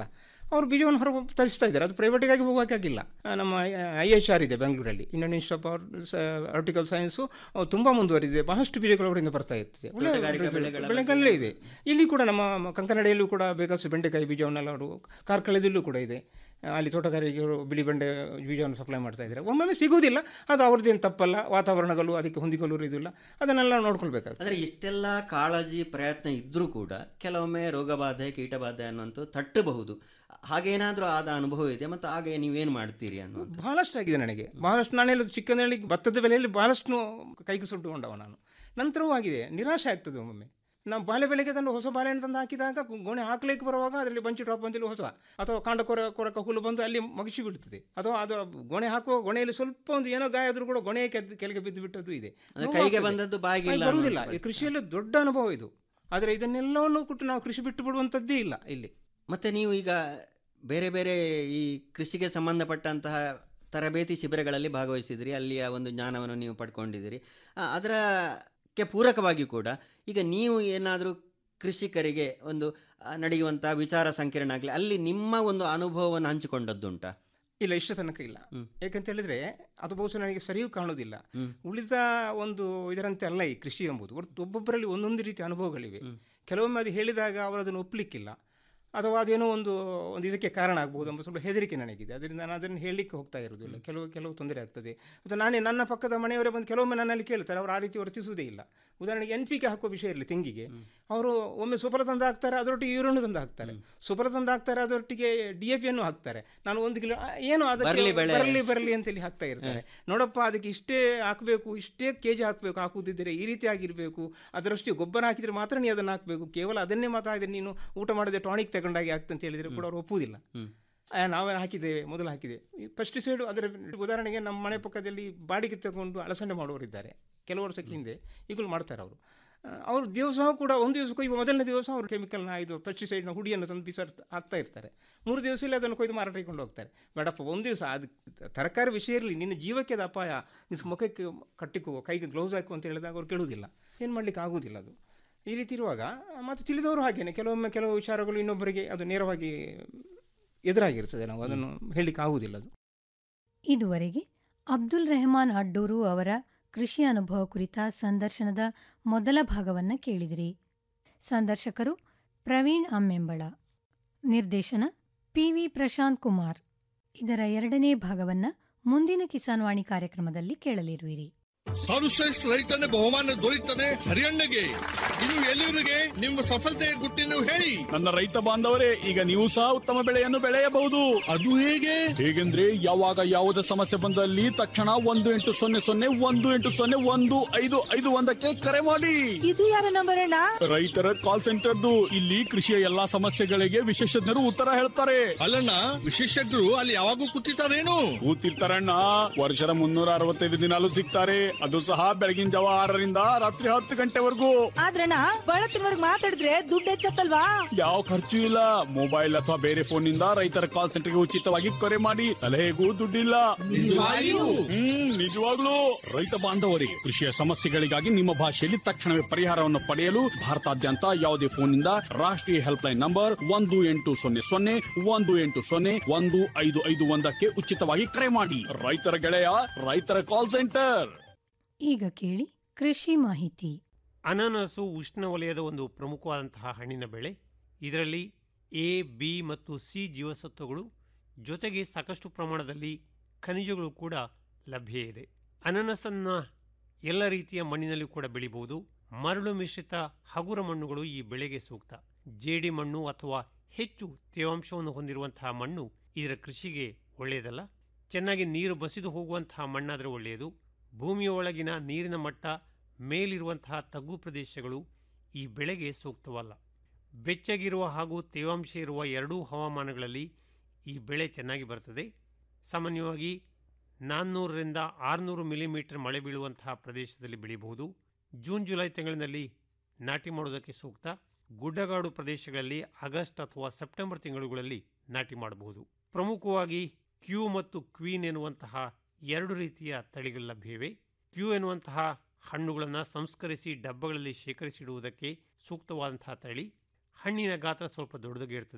ಅವರು ಬೀಜವನ್ನು ಹೊರ ತರಿಸ್ತಾ ಇದ್ದಾರೆ ಅದು ಪ್ರೈವೇಟಿಗಾಗಿ ಹೋಗೋಕ್ಕಾಗಿಲ್ಲ ಆ, ನಮ್ಮ ಐ ಎಚ್ ಆರ್ ಇದೆ ಬೆಂಗಳೂರಲ್ಲಿ Indian Institute of Article Science ತುಂಬ ಮುಂದುವರಿದಿದೆ ಬಹಳಷ್ಟು ಬೀಜಗಳು ಅವರಿಂದ ಬರ್ತಾ ಇರ್ತದೆ ಒಳ್ಳೆ ತೋಟಗಾರಿಕಾ ಬೆಳೆಗಳ ಬೆಳೆಗಳೇ ಇದೆ ಇಲ್ಲಿ ಕೂಡ ನಮ್ಮ ಕಂಕನಡಿಯಲ್ಲೂ ಕೂಡ ಬೇಕಾದಷ್ಟು ಬೆಂಡೆಕಾಯಿ ಬೀಜವನ್ನೆಲ್ಲ ಅವರು ಕಾರ್ಕಳದಲ್ಲೂ ಕೂಡ ಇದೆ ಆ, ಅಲ್ಲಿ ತೋಟಗಾರಿಕೆಗಳು ಬಿಳಿ ಬೆಂಡೆ ಬೀಜವನ್ನು ಸಪ್ಲೈ ಮಾಡ್ತಾ ಇದ್ದಾರೆ ಒಮ್ಮೊಮ್ಮೆ ಸಿಗುವುದಿಲ್ಲ ಅದು ಅವ್ರದ್ದೇನು ತಪ್ಪಲ್ಲ ವಾತಾವರಣಗಳು ಅದಕ್ಕೆ ಹೊಂದಿಕೊಳ್ಳಲು ಇದಿಲ್ಲ ಅದನ್ನೆಲ್ಲ ನೋಡ್ಕೊಳ್ಬೇಕಾಗ್ತದೆ ಆದರೆ ಇಷ್ಟೆಲ್ಲ ಕಾಳಜಿ ಪ್ರಯತ್ನ ಇದ್ದರೂ ಕೂಡ ಕೆಲವೊಮ್ಮೆ ರೋಗಬಾಧೆ ಕೀಟಬಾಧೆ ಅನ್ನುವಂಥದ್ದು ತಟ್ಟಬಹುದು ಹಾಗೇನಾದರೂ ಆದ ಅನುಭವ ಇದೆ ಮತ್ತು ಹಾಗೆ ನೀವೇನು ಮಾಡ್ತೀರಿ ಅನ್ನುವಂಥ ಬಹಳಷ್ಟು ಆಗಿದೆ ನನಗೆ ಬಹಳಷ್ಟು ನಾನು ಹೇಳೋದು ಚಿಕ್ಕಂದಲ್ಲಿ ಭತ್ತದ ಬೆಲೆಯಲ್ಲಿ ಬಹಳಷ್ಟು ಕೈಗೆ ಸುಟ್ಟುಕೊಂಡವ ನಾನು ನಂತರವೂ ಆಗಿದೆ ನಿರಾಶೆ ಆಗ್ತದೆ ಒಮ್ಮೊಮ್ಮೆ ನಾವು ಬಾಳೆ ಬೆಳೆಗೆ ತಂದು ಹೊಸ ಬಾಳೆಹಣ್ಣು ತಂದು ಹಾಕಿದಾಗ ಗೊ- ಗೊನೆ ಹಾಕ್ಲಿಕ್ಕೆ ಬರುವಾಗ ಅದರಲ್ಲಿ ಬಂಚಿ ಡ್ರಾಪ್ ಬಂದಿಲ್ಲ ಹೊಸ ಅಥವಾ ಕಾಂಡ ಕೊರ ಕೊರಕ ಹುಲ್ಲು ಬಂದು ಅಲ್ಲಿ ಮಗಿಸಿ ಬಿಡ್ತದೆ ಅಥವಾ ಅದು ಗೊನೆ ಹಾಕುವ ಗೊನೆಯಲ್ಲಿ ಸ್ವಲ್ಪ ಒಂದು ಏನೋ ಗಾಯ ಆದರೂ ಕೂಡ ಗೊನೆ ಕೆದ್ದು ಕೆಳಗೆ ಬಿದ್ದು ಬಿಟ್ಟದ್ದು ಇದೆ ಅಂದ್ರೆ ನೋವು ಕೈಗೆ ಆಗ್ತದೆ. ಬಂದದ್ದು ಬಾಯಿಗೆ ಕೈಗೆ ಇಲ್ಲ ಬರುವುದಿಲ್ಲ ಅನ್ನೋ ಈ ಕೃಷಿಯಲ್ಲಿ ದೊಡ್ಡ ಅನುಭವ ಇದು ಆದರೆ ಇದನ್ನೆಲ್ಲವನ್ನು ಕೊಟ್ಟು ನಾವು ಕೃಷಿ ಬಿಟ್ಟು ಬಿಡುವಂಥದ್ದೇ ಇಲ್ಲ ಇಲ್ಲಿ ಮತ್ತು ನೀವು ಈಗ ಬೇರೆ ಬೇರೆ ಈ ಕೃಷಿಗೆ ಸಂಬಂಧಪಟ್ಟಂತಹ ತರಬೇತಿ ಶಿಬಿರಗಳಲ್ಲಿ ಭಾಗವಹಿಸಿದಿರಿ ಅಲ್ಲಿಯ ಒಂದು ಜ್ಞಾನವನ್ನು ನೀವು ಪಡ್ಕೊಂಡಿದ್ದೀರಿ ಆ, ಅದರಕ್ಕೆ ಪೂರಕವಾಗಿ ಕೂಡ ಈಗ ನೀವು ಏನಾದರೂ ಕೃಷಿಕರಿಗೆ ಒಂದು ಆ, ನಡೆಯುವಂತಹ ವಿಚಾರ ಸಂಕಿರಣ ಆಗಲಿ ಅಲ್ಲಿ ನಿಮ್ಮ ಒಂದು ಅನುಭವವನ್ನು ಹಂಚಿಕೊಂಡದ್ದುಂಟಾ ಇಲ್ಲ ಇಷ್ಟ ತನಕ ಇಲ್ಲ ಹ್ಮ್. ಯಾಕಂತ ಹೇಳಿದ್ರೆ ಅದು ಬಹುಶಃ ನನಗೆ ಸರಿಯೂ ಕಾಣೋದಿಲ್ಲ ಹ್ಮ್. ಉಳಿದ ಒಂದು ಇದರಂತೆ ಅಲ್ಲ ಈ ಕೃಷಿ ಎಂಬುದು ಒಟ್ಟು ಒಬ್ಬೊಬ್ಬರಲ್ಲಿ ಒಂದೊಂದು ರೀತಿಯ ಅನುಭವಗಳಿವೆ ಹ್ಮ್. ಕೆಲವೊಮ್ಮೆ ಅದು ಹೇಳಿದಾಗ ಅವರು ಅದನ್ನು ಒಪ್ಪಲಿಕ್ಕಿಲ್ಲ ಅಥವಾ ಅದೇನೋ ಒಂದು ಒಂದು ಇದಕ್ಕೆ ಕಾರಣ ಆಗ್ಬೋದು ಎಂಬ ಸ್ವಲ್ಪ ಹೆದರಿಕೆ ನನಗಿದೆ ಅದರಿಂದ ನಾನು ಅದನ್ನು ಹೇಳಲಿಕ್ಕೆ ಹೋಗ್ತಾ ಇರೋದಿಲ್ಲ ಕೆಲವು ಕೆಲವು ತೊಂದರೆ ಆಗ್ತದೆ ಮತ್ತು ನಾನೇ ನನ್ನ ಪಕ್ಕದ ಮನೆಯವರೇ ಬಂದು ಕೆಲವೊಮ್ಮೆ ನನ್ನಲ್ಲಿ ಕೇಳ್ತಾರೆ ಅವರು ಆ ರೀತಿ ವರ್ತಿಸುವುದೇ ಇಲ್ಲ ಉದಾಹರಣೆಗೆ ಎನ್ ಪಿ ಕೆ ಹಾಕುವ ವಿಷಯ ಇರಲಿ ತೆಂಗಿಗೆ ಅವರು ಒಮ್ಮೆ ಸುಫಲ ತಂದು ಹಾಕ್ತಾರೆ ಅದರೊಟ್ಟಿಗೆ ಯೂರನ್ನು ತಂದು ಹಾಕ್ತಾರೆ ಸುಫಲ ತಂದು ಹಾಕ್ತಾರೆ ಅದರೊಟ್ಟಿಗೆ ಡಿ ಎ ಪಿಯನ್ನು ಹಾಕ್ತಾರೆ ನಾನು ಒಂದು ಕಿಲೋ ಆ, ಏನು ಅದಕ್ಕೆ ಬರ್ಲಿ ಬೆಳೆ. ಬರಲಿ ಬರಲಿ ಅಂತೇಳಿ ಹಾಕ್ತಾ ಇರ್ತಾರೆ ನೋಡಪ್ಪ ಅದಕ್ಕೆ ಇಷ್ಟೇ ಹಾಕಬೇಕು ಇಷ್ಟೇ ಕೆ ಜಿ ಹಾಕಬೇಕು ಹಾಕುವುದಿದ್ದರೆ ಈ ರೀತಿ ಆಗಿರಬೇಕು ಅದರಷ್ಟು ಗೊಬ್ಬರ ಹಾಕಿದರೆ ಮಾತ್ರ ನೀವು ಅದನ್ನು ಹಾಕಬೇಕು ಕೇವಲ ಅದನ್ನೇ ಮಾತಾಡಿದ್ರೆ ನೀನು ಊಟ ಮಾಡದೆ ಟಾನಿಕ್ ತಗೊಂಡಾಗಿ ಆಗ್ತಂತ ಹೇಳಿದರೆ ಕೂಡ ಅವರು ಒಪ್ಪುವುದಿಲ್ಲ ಹ್ಮ್. ಆ, ನಾವೇ ಹಾಕಿದ್ದೇವೆ ಮೊದಲು ಹಾಕಿದೆ ಈ ಪೆಸ್ಟಿಸೈಡ್ ಅದರ ಉದಾಹರಣೆಗೆ ನಮ್ಮ ಮನೆ ಪಕ್ಕದಲ್ಲಿ ಬಾಡಿಗೆ ತಗೊಂಡು ಅಲಸಂಡೆ ಮಾಡುವವರಿದ್ದಾರೆ ಕೆಲವು ವರ್ಷಕ್ಕೆ ಹಿಂದೆ ಈಗಲೂ ಮಾಡ್ತಾರೆ ಅವರು ಅವರು ದಿವಸ ಕೂಡ ಒಂದು ದಿವಸ ಕೊಯ್ಯುವ ಮೊದಲನೇ ದಿವಸ ಅವರು ಕೆಮಿಕಲ್ನ ಇದು ಪೆಸ್ಟಿಸೈಡ್ನ ಹುಡಿಯನ್ನು ತಂದು ಬಿಸಾಡ್ತಾ ಹಾಕ್ತಾ ಇರ್ತಾರೆ ಮೂರು ದಿವಸದಲ್ಲಿ ಅದನ್ನು ಕೊಯ್ದು ಮಾರಾಟ ಕೊಂಡು ಹೋಗ್ತಾರೆ ಬೇಡಪ್ಪ ಒಂದು ದಿವಸ ಅದು ತರಕಾರಿ ವಿಷಯ ಇರಲಿ ನಿನ್ನ ಜೀವಕ್ಕೆ ಅದು ಅಪಾಯ ನಿನ್ನ ಮುಖಕ್ಕೆ ಕಟ್ಟಿಕೋ ಕೈಗೆ ಗ್ಲೌಸ್ ಹಾಕು ಅಂತ ಹೇಳಿದಾಗ ಅವ್ರು ಕೇಳುವುದಿಲ್ಲ ಏನು ಮಾಡಲಿಕ್ಕೆ ಆಗುವುದಿಲ್ಲ ಅದು ಈ ರೀತಿ ಇರುವಾಗ ಮತ್ತು ತಿಳಿದವರು ಹಾಗೇನೆ ಕೆಲವೊಮ್ಮೆ ಕೆಲವು ವಿಚಾರಗಳು ಇನ್ನೊಬ್ಬರಿಗೆ ಅದು ನೇರವಾಗಿ ಎದುರಾಗಿರ್ತದೆ ನಾವು ಅದನ್ನು ಹೇಳಲಿಕ್ಕೆ ಆಗುವುದಿಲ್ಲ ಅದು ಇದುವರೆಗೆ ಅಬ್ದುಲ್ ರೆಹಮಾನ್ ಅಡ್ಡೂರು ಅವರ ಕೃಷಿ ಅನುಭವ ಕುರಿತ ಸಂದರ್ಶನದ ಮೊದಲ ಭಾಗವನ್ನು ಕೇಳಿದಿರಿ ಸಂದರ್ಶಕರು ಪ್ರವೀಣ್ ಅಮ್ಮೆಂಬಳ ನಿರ್ದೇಶನ ಪಿವಿ ಪ್ರಶಾಂತ್ ಕುಮಾರ್ ಇದರ ಎರಡನೇ ಭಾಗವನ್ನು ಮುಂದಿನ ಕಿಸಾನ್ ವಾಣಿ ಕಾರ್ಯಕ್ರಮದಲ್ಲಿ ಕೇಳಲಿರುವಿರಿ ಸರ್ವಶ್ರೇಷ್ಠ ರೈತನ ಬಹುಮಾನ ದೊರೆಯುತ್ತದೆ ಹರಿಯಣ್ಣಗೆ ಇದು ಎಲ್ಲಿವರಿಗೆ ನಿಮ್ಮ ಸಫಲತೆಯ ಗುಟ್ಟಿನ ಹೇಳಿ ನನ್ನ ರೈತ ಬಾಂಧವರೇ ಈಗ ನೀವು ಸಹ ಉತ್ತಮ ಬೆಳೆಯನ್ನು ಬೆಳೆಯಬಹುದು ಅದು ಹೇಗೆ ಹೇಗೆಂದ್ರೆ ಯಾವಾಗ ಯಾವುದೇ ಸಮಸ್ಯೆ ಬಂದಲ್ಲಿ ತಕ್ಷಣ ಒಂದು ಎಂಟು ಸೊನ್ನೆ ಸೊನ್ನೆ ಒಂದು ಎಂಟು ಸೊನ್ನೆ ಒಂದು ಐದು ಐದು ಒಂದಕ್ಕೆ ಕರೆ ಮಾಡಿ ಇದು ಯಾರ ನಂಬರ್ ಅಣ್ಣ ರೈತರ ಕಾಲ್ ಸೆಂಟರ್ದು ಇಲ್ಲಿ ಕೃಷಿಯ ಎಲ್ಲಾ ಸಮಸ್ಯೆಗಳಿಗೆ ವಿಶೇಷಜ್ಞರು ಉತ್ತರ ಹೇಳ್ತಾರೆ ಅಲ್ಲಣ್ಣ ವಿಶೇಷಜ್ಞರು ಅಲ್ಲಿ ಯಾವಾಗೂ ಕೂತಿರ್ತಾರೇನು ಕೂತಿರ್ತಾರಣ್ಣ ವರ್ಷದ ಮುನ್ನೂರ ಅರವತ್ತೈದು ದಿನಾಲು ಸಿಗ್ತಾರೆ ಅದು ಸಹ ಬೆಳಗಿನ ಜಾವ ಆರರಿಂದ ರಾತ್ರಿ ಹತ್ತು ಗಂಟೆವರೆಗೂ ಆದ್ರಣ್ಣ ಬಳತ್ತಿನವರ್ಗ್ ಮಾತಾಡಿದ್ರೆ ದುಡ್ಡು ಹೆಚ್ಚತ್ತಲ್ವಾ ಯಾವ ಖರ್ಚು ಇಲ್ಲ ಮೊಬೈಲ್ ಅಥವಾ ಬೇರೆ ಫೋನ್ ನಿಂದ ರೈತರ ಕಾಲ್ ಸೆಂಟರ್ಗೆ ಉಚಿತವಾಗಿ ಕರೆ ಮಾಡಿ ಸಲಹೆಗೂ ದುಡ್ಡಿಲ್ಲ ನಿಜವಾಗಿಯೂ? ಹ್ಮ್ ನಿಜವಾಗ್ಲೂ ರೈತ ಬಾಂಧವರೇ ಕೃಷಿಯ ಸಮಸ್ಯೆಗಳಿಗಾಗಿ ನಿಮ್ಮ ಭಾಷೆಯಲ್ಲಿ ತಕ್ಷಣವೇ ಪರಿಹಾರವನ್ನು ಪಡೆಯಲು ಭಾರತಾದ್ಯಂತ ಯಾವುದೇ ಫೋನ್ನಿಂದ ರಾಷ್ಟ್ರೀಯ ಹೆಲ್ಪ್ಲೈನ್ ನಂಬರ್ ಒಂದು ಎಂಟು ಸೊನ್ನೆ ಸೊನ್ನೆ ಒಂದು ಎಂಟು ಸೊನ್ನೆ ಒಂದು ಐದು ಐದು ಒಂದಕ್ಕೆ ಉಚಿತವಾಗಿ ಕರೆ ಮಾಡಿ ರೈತರ ಗೆಳೆಯ ರೈತರ ಕಾಲ್ ಸೆಂಟರ್ ಈಗ ಕೇಳಿ ಕೃಷಿ ಮಾಹಿತಿ ಅನಾನಸು ಉಷ್ಣವಲಯದ ಒಂದು ಪ್ರಮುಖವಾದಂತಹ ಹಣ್ಣಿನ ಬೆಳೆ ಇದರಲ್ಲಿ ಎ ಬಿ ಮತ್ತು ಸಿ ಜೀವಸತ್ವಗಳು ಜೊತೆಗೆ ಸಾಕಷ್ಟು ಪ್ರಮಾಣದಲ್ಲಿ ಖನಿಜಗಳು ಕೂಡ ಲಭ್ಯ ಇದೆ ಅನಾನಸನ್ನು ಎಲ್ಲ ರೀತಿಯ ಮಣ್ಣಿನಲ್ಲಿ ಕೂಡ ಬೆಳಿಬಹುದು ಮರಳು ಮಿಶ್ರಿತ ಹಗುರ ಮಣ್ಣುಗಳು ಈ ಬೆಳೆಗೆ ಸೂಕ್ತ ಜೇಡಿ ಮಣ್ಣು ಅಥವಾ ಹೆಚ್ಚು ತೇವಾಂಶವನ್ನು ಹೊಂದಿರುವಂತಹ ಮಣ್ಣು ಇದರ ಕೃಷಿಗೆ ಒಳ್ಳೆಯದಲ್ಲ ಚೆನ್ನಾಗಿ ನೀರು ಬಸಿದು ಹೋಗುವಂತಹ ಮಣ್ಣಾದರೆ ಒಳ್ಳೆಯದು ಭೂಮಿಯ ಒಳಗಿನ ನೀರಿನ ಮಟ್ಟ ಮೇಲಿರುವಂತಹ ತಗ್ಗು ಪ್ರದೇಶಗಳು ಈ ಬೆಳೆಗೆ ಸೂಕ್ತವಲ್ಲ ಬೆಚ್ಚಗಿರುವ ಹಾಗೂ ತೇವಾಂಶ ಇರುವ ಎರಡೂ ಹವಾಮಾನಗಳಲ್ಲಿ ಈ ಬೆಳೆ ಚೆನ್ನಾಗಿ ಬರ್ತದೆ ಸಾಮಾನ್ಯವಾಗಿ ನಾನ್ನೂರರಿಂದ ಆರುನೂರು ಮಿಲಿಮೀಟರ್ ಮಳೆ ಬೀಳುವಂತಹ ಪ್ರದೇಶದಲ್ಲಿ ಬೆಳೆಯಬಹುದು ಜೂನ್ ಜುಲೈ ತಿಂಗಳಿನಲ್ಲಿ ನಾಟಿ ಮಾಡೋದಕ್ಕೆ ಸೂಕ್ತ ಗುಡ್ಡಗಾಡು ಪ್ರದೇಶಗಳಲ್ಲಿ ಆಗಸ್ಟ್ ಅಥವಾ ಸೆಪ್ಟೆಂಬರ್ ತಿಂಗಳುಗಳಲ್ಲಿ ನಾಟಿ ಮಾಡಬಹುದು ಪ್ರಮುಖವಾಗಿ ಕ್ಯೂ ಮತ್ತು ಕ್ವೀನ್ ಎನ್ನುವಂತಹ ಎರಡು ರೀತಿಯ ತಳಿಗಳು ಲಭ್ಯವಿವೆ ಕ್ಯೂ ಎನ್ನುವಂತಹ ಹಣ್ಣುಗಳನ್ನು ಸಂಸ್ಕರಿಸಿ ಡಬ್ಬಗಳಲ್ಲಿ ಶೇಖರಿಸಿಡುವುದಕ್ಕೆ ಸೂಕ್ತವಾದಂತಹ ತಳಿ ಹಣ್ಣಿನ ಗಾತ್ರ ಸ್ವಲ್ಪ ದೊಡ್ಡದಾಗಿ ಇರ್ತದೆ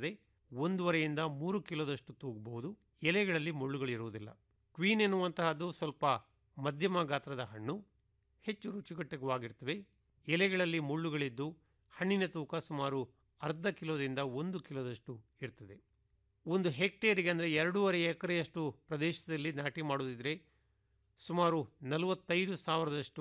ಒಂದೂವರೆಯಿಂದ ಮೂರು ಕಿಲೋದಷ್ಟು ತೂಗಬಹುದು ಎಲೆಗಳಲ್ಲಿ ಮುಳ್ಳುಗಳಿರುವುದಿಲ್ಲ ಕ್ವೀನ್ ಎನ್ನುವಂತಹದ್ದು ಸ್ವಲ್ಪ ಮಧ್ಯಮ ಗಾತ್ರದ ಹಣ್ಣು ಹೆಚ್ಚು ರುಚಿಕಟ್ಟವಾಗಿರ್ತವೆ ಎಲೆಗಳಲ್ಲಿ ಮುಳ್ಳುಗಳಿದ್ದು ಹಣ್ಣಿನ ತೂಕ ಸುಮಾರು ಅರ್ಧ ಕಿಲೋದಿಂದ ಒಂದು ಕಿಲೋದಷ್ಟು ಇರ್ತದೆ ಒಂದು ಹೆಕ್ಟೇರಿಗೆ ಅಂದರೆ ಎರಡೂವರೆ ಎಕರೆಯಷ್ಟು ಪ್ರದೇಶದಲ್ಲಿ ನಾಟಿ ಮಾಡುವುದಿದ್ರೆ ಸುಮಾರು ನಲವತ್ತೈದು ಸಾವಿರದಷ್ಟು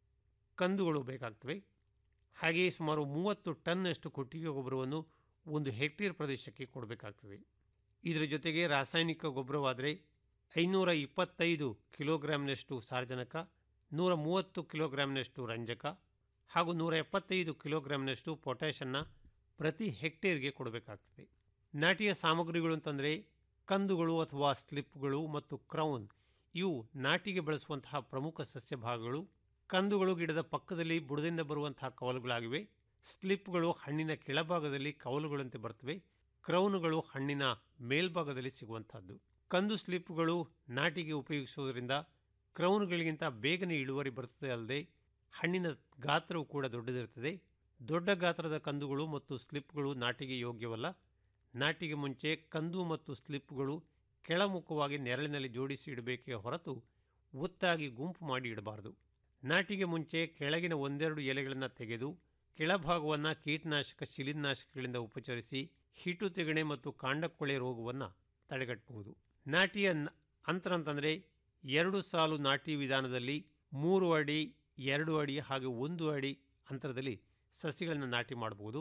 ಕಂದುಗಳು ಬೇಕಾಗ್ತವೆ ಹಾಗೆಯೇ ಸುಮಾರು ಮೂವತ್ತು ಟನ್ನಷ್ಟು ಕೊಟ್ಟಿಗೆ ಗೊಬ್ಬರವನ್ನು ಒಂದು ಹೆಕ್ಟೇರ್ ಪ್ರದೇಶಕ್ಕೆ ಕೊಡಬೇಕಾಗ್ತದೆ ಇದರ ಜೊತೆಗೆ ರಾಸಾಯನಿಕ ಗೊಬ್ಬರವಾದರೆ ಐನೂರ ಇಪ್ಪತ್ತೈದು ಕಿಲೋಗ್ರಾಮ್ನಷ್ಟು ಸಾರಜನಕ ನೂರ ಮೂವತ್ತು ಕಿಲೋಗ್ರಾಮ್ನಷ್ಟು ರಂಜಕ ಹಾಗೂ ನೂರ ಎಪ್ಪತ್ತೈದು ಕಿಲೋಗ್ರಾಮ್ನಷ್ಟು ಪೊಟ್ಯಾಷನ್ನು ಪ್ರತಿ ಹೆಕ್ಟೇರ್ಗೆ ಕೊಡಬೇಕಾಗ್ತದೆ ನಾಟಿಯ ಸಾಮಗ್ರಿಗಳು ಅಂತಂದರೆ ಕಂದುಗಳು ಅಥವಾ ಸ್ಲಿಪ್ಗಳು ಮತ್ತು ಕ್ರೌನ್ ಇವು ನಾಟಿಗೆ ಬಳಸುವಂತಹ ಪ್ರಮುಖ ಸಸ್ಯ ಭಾಗಗಳು ಕಂದುಗಳು ಗಿಡದ ಪಕ್ಕದಲ್ಲಿ ಬುಡದಿಂದ ಬರುವಂತಹ ಕವಲುಗಳಾಗಿವೆ ಸ್ಲಿಪ್ಗಳು ಹಣ್ಣಿನ ಕೆಳಭಾಗದಲ್ಲಿ ಕವಲುಗಳಂತೆ ಬರ್ತವೆ ಕ್ರೌನುಗಳು ಹಣ್ಣಿನ ಮೇಲ್ಭಾಗದಲ್ಲಿ ಸಿಗುವಂತಹದ್ದು ಕಂದು ಸ್ಲಿಪ್ಗಳು ನಾಟಿಗೆ ಉಪಯೋಗಿಸುವುದರಿಂದ ಕ್ರೌನ್ಗಳಿಗಿಂತ ಬೇಗನೆ ಇಳುವರಿ ಬರುತ್ತದೆ ಅಲ್ಲದೆ ಹಣ್ಣಿನ ಗಾತ್ರವು ಕೂಡ ದೊಡ್ಡದಿರುತ್ತದೆ ದೊಡ್ಡ ಗಾತ್ರದ ಕಂದುಗಳು ಮತ್ತು ಸ್ಲಿಪ್ಗಳು ನಾಟಿಗೆ ಯೋಗ್ಯವಲ್ಲ ನಾಟಿಗೆ ಮುಂಚೆ ಕಂದು ಮತ್ತು ಸ್ಲಿಪ್ಗಳು ಕೆಳಮುಖವಾಗಿ ನೆರಳಿನಲ್ಲಿ ಜೋಡಿಸಿ ಇಡಬೇಕೇ ಹೊರತು ಒತ್ತಾಗಿ ಗುಂಪು ಮಾಡಿ ಇಡಬಾರದು ನಾಟಿಗೆ ಮುಂಚೆ ಕೆಳಗಿನ ಒಂದೆರಡು ಎಲೆಗಳನ್ನು ತೆಗೆದು ಕೆಳಭಾಗವನ್ನು ಕೀಟನಾಶಕ ಶಿಲೀನಾಶಕಗಳಿಂದ ಉಪಚರಿಸಿ ಹಿಟ್ಟು ತೆಗಣೆ ಮತ್ತು ಕಾಂಡಕೊಳೆ ರೋಗವನ್ನು ತಡೆಗಟ್ಟಬಹುದು ನಾಟಿಯ ನ- ಅಂತರ ಅಂತಂದರೆ ಎರಡು ಸಾಲು ನಾಟಿ ವಿಧಾನದಲ್ಲಿ ಮೂರು ಅಡಿ ಎರಡು ಅಡಿ ಹಾಗೂ ಒಂದು ಅಡಿ ಅಂತರದಲ್ಲಿ ಸಸಿಗಳನ್ನು ನಾಟಿ ಮಾಡಬಹುದು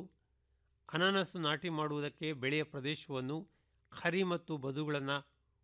ಅನಾನಸು ನಾಟಿ ಮಾಡುವುದಕ್ಕೆ ಬೆಳೆಯ ಪ್ರದೇಶವನ್ನು ಹರಿ ಮತ್ತು ಬದುಗಳನ್ನು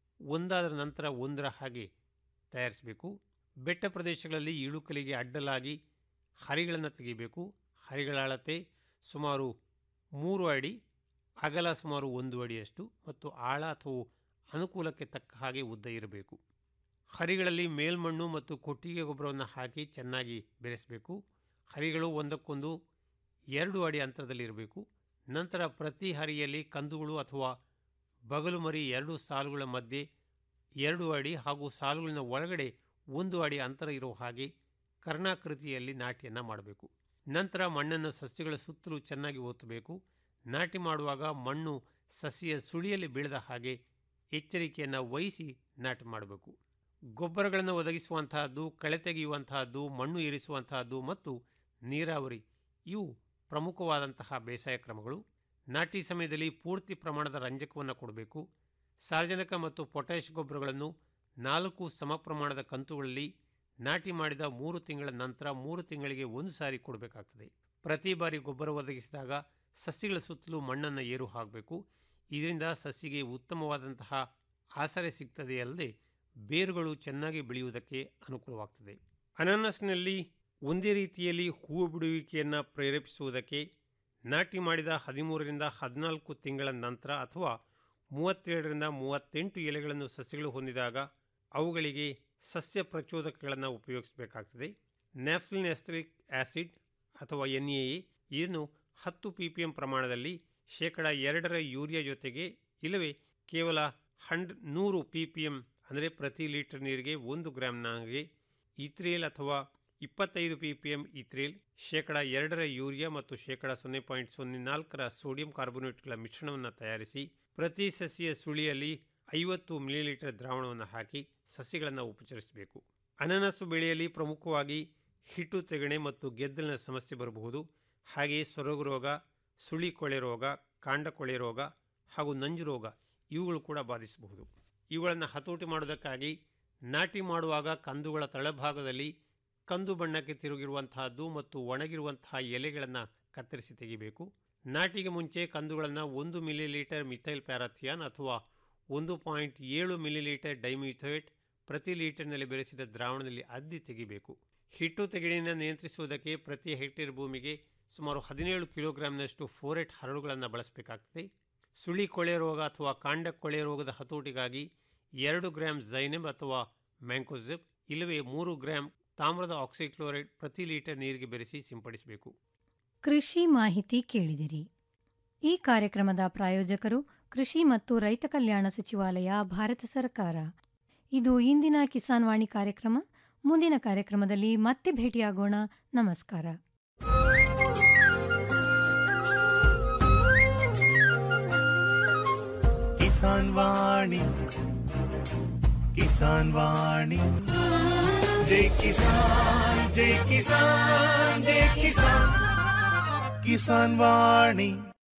ಒಂದಾದ ನಂತರ ಒಂದರ ಹಾಗೆ ತಯಾರಿಸಬೇಕು ಬೆಟ್ಟ ಪ್ರದೇಶಗಳಲ್ಲಿ ಇಳುಕಲಿಗೆ ಅಡ್ಡಲಾಗಿ ಹರಿಗಳನ್ನು ತೆಗಿಬೇಕು ಹರಿಗಳ ಅಳತೆ ಸುಮಾರು ಮೂರು ಅಡಿ ಅಗಲ ಸುಮಾರು ಒಂದು ಅಡಿಯಷ್ಟು ಮತ್ತು ಆಳ ಅಥವಾ ಅನುಕೂಲಕ್ಕೆ ತಕ್ಕ ಹಾಗೆ ಉದ್ದ ಇರಬೇಕು ಹರಿಗಳಲ್ಲಿ ಮೇಲ್ಮಣ್ಣು ಮತ್ತು ಕೊಟ್ಟಿಗೆ ಗೊಬ್ಬರವನ್ನು ಹಾಕಿ ಚೆನ್ನಾಗಿ ಬೆರೆಸಬೇಕು ಹರಿಗಳು ಒಂದಕ್ಕೊಂದು ಎರಡು ಅಡಿ ಅಂತರದಲ್ಲಿರಬೇಕು ನಂತರ ಪ್ರತಿ ಹರಿಯಲ್ಲಿ ಕಂದುಗಳು ಅಥವಾ ಬಗಲು ಮರಿ ಎರಡು ಸಾಲುಗಳ ಮಧ್ಯೆ ಎರಡು ಅಡಿ ಹಾಗೂ ಸಾಲುಗಳಿನ ಒಳಗಡೆ ಒಂದು ಅಡಿ ಅಂತರ ಇರುವ ಹಾಗೆ ಕರ್ಣಾಕೃತಿಯಲ್ಲಿ ನಾಟಿಯನ್ನು ಮಾಡಬೇಕು ನಂತರ ಮಣ್ಣನ್ನು ಸಸ್ಯಗಳ ಸುತ್ತಲೂ ಚೆನ್ನಾಗಿ ಒತ್ತಬೇಕು ನಾಟಿ ಮಾಡುವಾಗ ಮಣ್ಣು ಸಸ್ಯ ಸುಳಿಯಲ್ಲಿ ಬೀಳದ ಹಾಗೆ ಎಚ್ಚರಿಕೆಯನ್ನು ವಹಿಸಿ ನಾಟಿ ಮಾಡಬೇಕು ಗೊಬ್ಬರಗಳನ್ನು ಒದಗಿಸುವಂತಹದ್ದು ಕಳೆ ತೆಗೆಯುವಂತಹದ್ದು ಮಣ್ಣು ಇರಿಸುವಂತಹದ್ದು ಮತ್ತು ನೀರಾವರಿ ಇವು ಪ್ರಮುಖವಾದಂತಹ ಬೇಸಾಯ ಕ್ರಮಗಳು ನಾಟಿ ಸಮಯದಲ್ಲಿ ಪೂರ್ತಿ ಪ್ರಮಾಣದ ರಂಜಕವನ್ನು ಕೊಡಬೇಕು ಸಾರ್ವಜನಿಕ ಮತ್ತು ಪೊಟ್ಯಾಷ್ ಗೊಬ್ಬರಗಳನ್ನು ನಾಲ್ಕು ಸಮ ಪ್ರಮಾಣದ ಕಂತುಗಳಲ್ಲಿ ನಾಟಿ ಮಾಡಿದ ಮೂರು ತಿಂಗಳ ನಂತರ ಮೂರು ತಿಂಗಳಿಗೆ ಒಂದು ಸಾರಿ ಕೊಡಬೇಕಾಗ್ತದೆ ಪ್ರತಿ ಬಾರಿ ಗೊಬ್ಬರ ಒದಗಿಸಿದಾಗ ಸಸ್ಯಗಳ ಸುತ್ತಲೂ ಮಣ್ಣನ್ನು ಏರು ಹಾಕಬೇಕು ಇದರಿಂದ ಸಸಿಗೆ ಉತ್ತಮವಾದಂತಹ ಆಸರೆ ಸಿಗ್ತದೆ ಅಲ್ಲದೆ ಬೇರುಗಳು ಚೆನ್ನಾಗಿ ಬೆಳೆಯುವುದಕ್ಕೆ ಅನುಕೂಲವಾಗ್ತದೆ ಅನಾನಸ್ನಲ್ಲಿ ಒಂದೇ ರೀತಿಯಲ್ಲಿ ಹೂವು ಬಿಡುವಿಕೆಯನ್ನು ಪ್ರೇರೇಪಿಸುವುದಕ್ಕೆ ನಾಟಿ ಮಾಡಿದ ಹದಿಮೂರರಿಂದ ಹದಿನಾಲ್ಕು ತಿಂಗಳ ನಂತರ ಅಥವಾ ಮೂವತ್ತೇಳರಿಂದ ಮೂವತ್ತೆಂಟು ಎಲೆಗಳನ್ನು ಸಸ್ಯಗಳು ಹೊಂದಿದಾಗ ಅವುಗಳಿಗೆ ಸಸ್ಯ ಪ್ರಚೋದಕಗಳನ್ನು ಉಪಯೋಗಿಸಬೇಕಾಗ್ತದೆ ನ್ಯಾಫ್ಲಿನ್ ಎಸ್ಟ್ರಿಕ್ ಆ್ಯಸಿಡ್ ಅಥವಾ ಎನ್ ಎ ಇದನ್ನು ಹತ್ತು ಪಿ ಪಿ ಎಂ ಪ್ರಮಾಣದಲ್ಲಿ ಶೇಕಡ ಎರಡರ ಯೂರಿಯಾ ಜೊತೆಗೆ ಇಲ್ಲವೇ ಕೇವಲ ಹಂಡ್ ನೂರು ಪಿ ಪಿ ಎಂ ಅಂದರೆ ಪ್ರತಿ ಲೀಟರ್ ನೀರಿಗೆ ಒಂದು ಗ್ರಾಮ್ನಾಗೆ ಇತ್ರೇಲ್ ಅಥವಾ ಇಪ್ಪತ್ತೈದು ಪಿ ಪಿ ಎಂ ಇತ್ರೇಲ್ ಶೇಕಡ ಎರಡರ ಯೂರಿಯಾ ಮತ್ತು ಶೇಕಡ ಸೊನ್ನೆ ಪಾಯಿಂಟ್ ಸೊನ್ನೆ ನಾಲ್ಕರ ಸೋಡಿಯಂ ಕಾರ್ಬೋನೇಟ್ಗಳ ಮಿಶ್ರಣವನ್ನು ತಯಾರಿಸಿ ಪ್ರತಿ ಸಸಿಯ ಸುಳಿಯಲ್ಲಿ ಐವತ್ತು ಮಿಲಿಲೀಟರ್ ದ್ರಾವಣವನ್ನು ಹಾಕಿ ಸಸಿಗಳನ್ನು ಉಪಚರಿಸಬೇಕು ಅನನಸು ಬೆಳೆಯಲ್ಲಿ ಪ್ರಮುಖವಾಗಿ ಹಿಟ್ಟು ತೆಗಣೆ ಮತ್ತು ಗೆದ್ದಲಿನ ಸಮಸ್ಯೆ ಬರಬಹುದು ಹಾಗೆಯೇ ಸೊರಗು ರೋಗ ಸುಳಿ ಕೊಳೆ ರೋಗ ಕಾಂಡ ಕೊಳೆ ರೋಗ ಹಾಗೂ ನಂಜು ರೋಗ ಇವುಗಳು ಕೂಡ ಬಾಧಿಸಬಹುದು ಇವುಗಳನ್ನು ಹತೋಟಿ ಮಾಡುವುದಕ್ಕಾಗಿ ನಾಟಿ ಮಾಡುವಾಗ ಕಂದುಗಳ ತಳಭಾಗದಲ್ಲಿ ಕಂದು ಬಣ್ಣಕ್ಕೆ ತಿರುಗಿರುವಂತಹದ್ದು ಮತ್ತು ಒಣಗಿರುವಂತಹ ಎಲೆಗಳನ್ನು ಕತ್ತರಿಸಿ ತೆಗಿಬೇಕು ನಾಟಿಗೆ ಮುಂಚೆ ಕಂದುಗಳನ್ನು ಒಂದು ಮಿಲಿಲೀಟರ್ ಮಿಥೈಲ್ ಪ್ಯಾರಾಥಿಯಾನ್ ಅಥವಾ ಒಂದು ಪಾಯಿಂಟ್ ಏಳು ಮಿಲಿಲೀಟರ್ ಡೈಮ್ಯೂಥೇಟ್ ಪ್ರತಿ ಲೀಟರ್ನಲ್ಲಿ ಬೆರೆಸಿದ ದ್ರಾವಣದಲ್ಲಿ ಅದ್ದಿ ತೆಗಿಬೇಕು ಹಿಟ್ಟು ತೆಗೆಣಿಯನ್ನು ನಿಯಂತ್ರಿಸುವುದಕ್ಕೆ ಪ್ರತಿ ಹೆಕ್ಟೇರ್ ಭೂಮಿಗೆ ಸುಮಾರು ಹದಿನೇಳು ಕಿಲೋಗ್ರಾಂನಷ್ಟು ಫೋರೆಟ್ ಹರಳುಗಳನ್ನು ಬಳಸಬೇಕಾಗ್ತದೆ ಸುಳಿ ಕೊಳೆ ರೋಗ ಅಥವಾ ಕಾಂಡ ಕೊಳೆ ರೋಗದ ಹತೋಟಿಗಾಗಿ ಎರಡು ಗ್ರಾಂ ಝೈನೆಮ್ ಅಥವಾ ಮ್ಯಾಂಕೋಸಿಪ್ ಇಲ್ಲವೇ ಮೂರು ಗ್ರಾಂ ತಾಮ್ರದ ಆಕ್ಸಿಕ್ಲೋರೈಡ್ ಪ್ರತಿ ಲೀಟರ್ ನೀರಿಗೆ ಬೆರೆಸಿ ಸಿಂಪಡಿಸಬೇಕು ಕೃಷಿ ಮಾಹಿತಿ ಕೇಳಿದಿರಿ ಈ ಕಾರ್ಯಕ್ರಮದ ಪ್ರಾಯೋಜಕರು ಕೃಷಿ ಮತ್ತು ರೈತ ಕಲ್ಯಾಣ ಸಚಿವಾಲಯ ಭಾರತ ಸರ್ಕಾರ ಇದು ಇಂದಿನ ಕಿಸಾನ್ ವಾಣಿ ಕಾರ್ಯಕ್ರಮ ಮುಂದಿನ ಕಾರ್ಯಕ್ರಮದಲ್ಲಿ ಮತ್ತೆ ಭೇಟಿಯಾಗೋಣ ನಮಸ್ಕಾರ ಕಿಸಾನ್ ವಾಣಿ ಕಿಸಾನ್ ವಾಣಿ ಜೈ ಕಿಸಾನ್ ಜೈ ಕಿಸಾನ್ ಜೈ ಕಿಸಾನ್ ಕಿಸಾನ್ ವಾಣಿ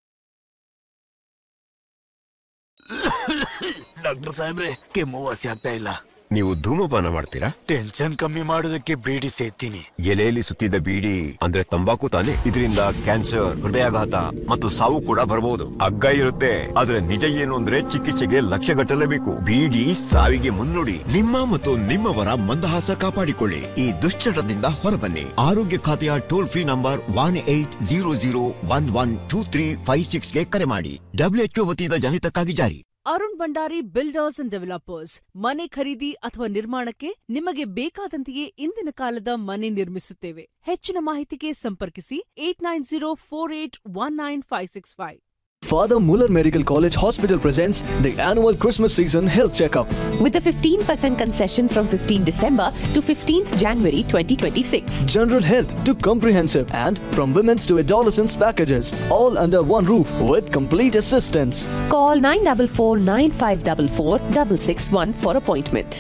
ಡಾಕ್ಟರ್ ಸಾಹೇಬ್ರೆ ಕೆಮ್ಮು ವಾಸಿ ಆಗ್ತಾ ಇಲ್ಲ ನೀವು ಧೂಮಪಾನ ಮಾಡ್ತೀರಾ ಟೆನ್ಷನ್ ಕಮ್ಮಿ ಮಾಡೋದಕ್ಕೆ ಬೀಡಿ ಸೇತೀನಿ ಎಲೆಯಲ್ಲಿ ಸುತ್ತಿದ್ದ ಬೀಡಿ ಅಂದ್ರೆ ತಂಬಾಕು ತಾನೆ ಇದರಿಂದ ಕ್ಯಾನ್ಸರ್ ಹೃದಯಾಘಾತ ಮತ್ತು ಸಾವು ಕೂಡ ಬರಬಹುದು ಅಗ್ಗ ಇರುತ್ತೆ ಆದ್ರೆ ನಿಜ ಏನು ಅಂದ್ರೆ ಚಿಕಿತ್ಸೆಗೆ ಲಕ್ಷ ಗಟ್ಟಲೇಬೇಕು ಬೀಡಿ ಸಾವಿಗೆ ಮುನ್ನುಡಿ ನಿಮ್ಮ ಮತ್ತು ನಿಮ್ಮವರ ಮಂದಹಾಸ ಕಾಪಾಡಿಕೊಳ್ಳಿ ಈ ದುಶ್ಚಟದಿಂದ ಹೊರಬನ್ನಿ ಆರೋಗ್ಯ ಖಾತೆಯ toll free number one eight zero zero one one two three five ಸಿಕ್ಸ್ಗೆ ಕರೆ ಮಾಡಿ ಡಬ್ಲ್ಯೂಎಚ್ಒ ವತಿಯಿಂದ ಜನಿತಕ್ಕಾಗಿ ಜಾರಿ Arun Bhandari builders and developers ಮನೆ ಖರೀದಿ ಅಥವಾ ನಿರ್ಮಾಣಕ್ಕೆ ನಿಮಗೆ ಬೇಕಾದಂತೆಯೇ ಇಂದಿನ ಕಾಲದ ಮನೆ ನಿರ್ಮಿಸುತ್ತೇವೆ ಹೆಚ್ಚಿನ ಮಾಹಿತಿಗೆ ಸಂಪರ್ಕಿಸಿ eight nine zero four eight one nine five six five Father Muller Medical College Hospital presents the annual Christmas season health checkup. with a 15% concession from 15 December to 15th January 2026. General health to comprehensive and from women's to adolescents packages, all under one roof with complete assistance. Call 944 9544 661 for appointment.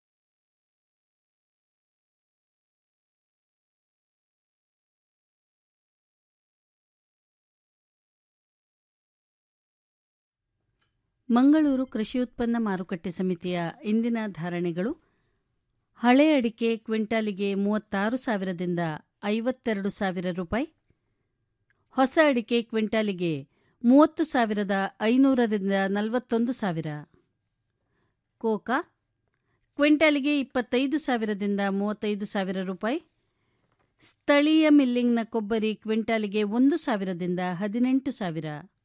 Mangaluru ಕೃಷಿ ಉತ್ಪನ್ನ ಮಾರುಕಟ್ಟೆ ಸಮಿತಿಯ ಇಂದಿನ ಧಾರಣೆಗಳು ಹಳೆ ಅಡಿಕೆ ಕ್ವಿಂಟಾಲಿಗೆ ಮೂವತ್ತಾರು ಸಾವಿರದಿಂದ ಐವತ್ತೆರಡು ಸಾವಿರ ರೂಪಾಯಿ ಹೊಸ ಅಡಿಕೆ ಕ್ವಿಂಟಾಲಿಗೆ ಮೂವತ್ತು ಸಾವಿರದ ಐನೂರರಿಂದ ನಲವತ್ತೊಂದು ಸಾವಿರ ಕೋಕಾ ಕ್ವಿಂಟಾಲಿಗೆ ಇಪ್ಪತ್ತೈದು ಸಾವಿರದಿಂದ ಮೂವತ್ತೈದು ಸಾವಿರ ರೂಪಾಯಿ ಸ್ಥಳೀಯ ಮಿಲ್ಲಿಂಗ್ನ ಕೊಬ್ಬರಿ ಕ್ವಿಂಟಾಲಿಗೆ ಒಂದು ಸಾವಿರದಿಂದ ಹದಿನೆಂಟು ಸಾವಿರ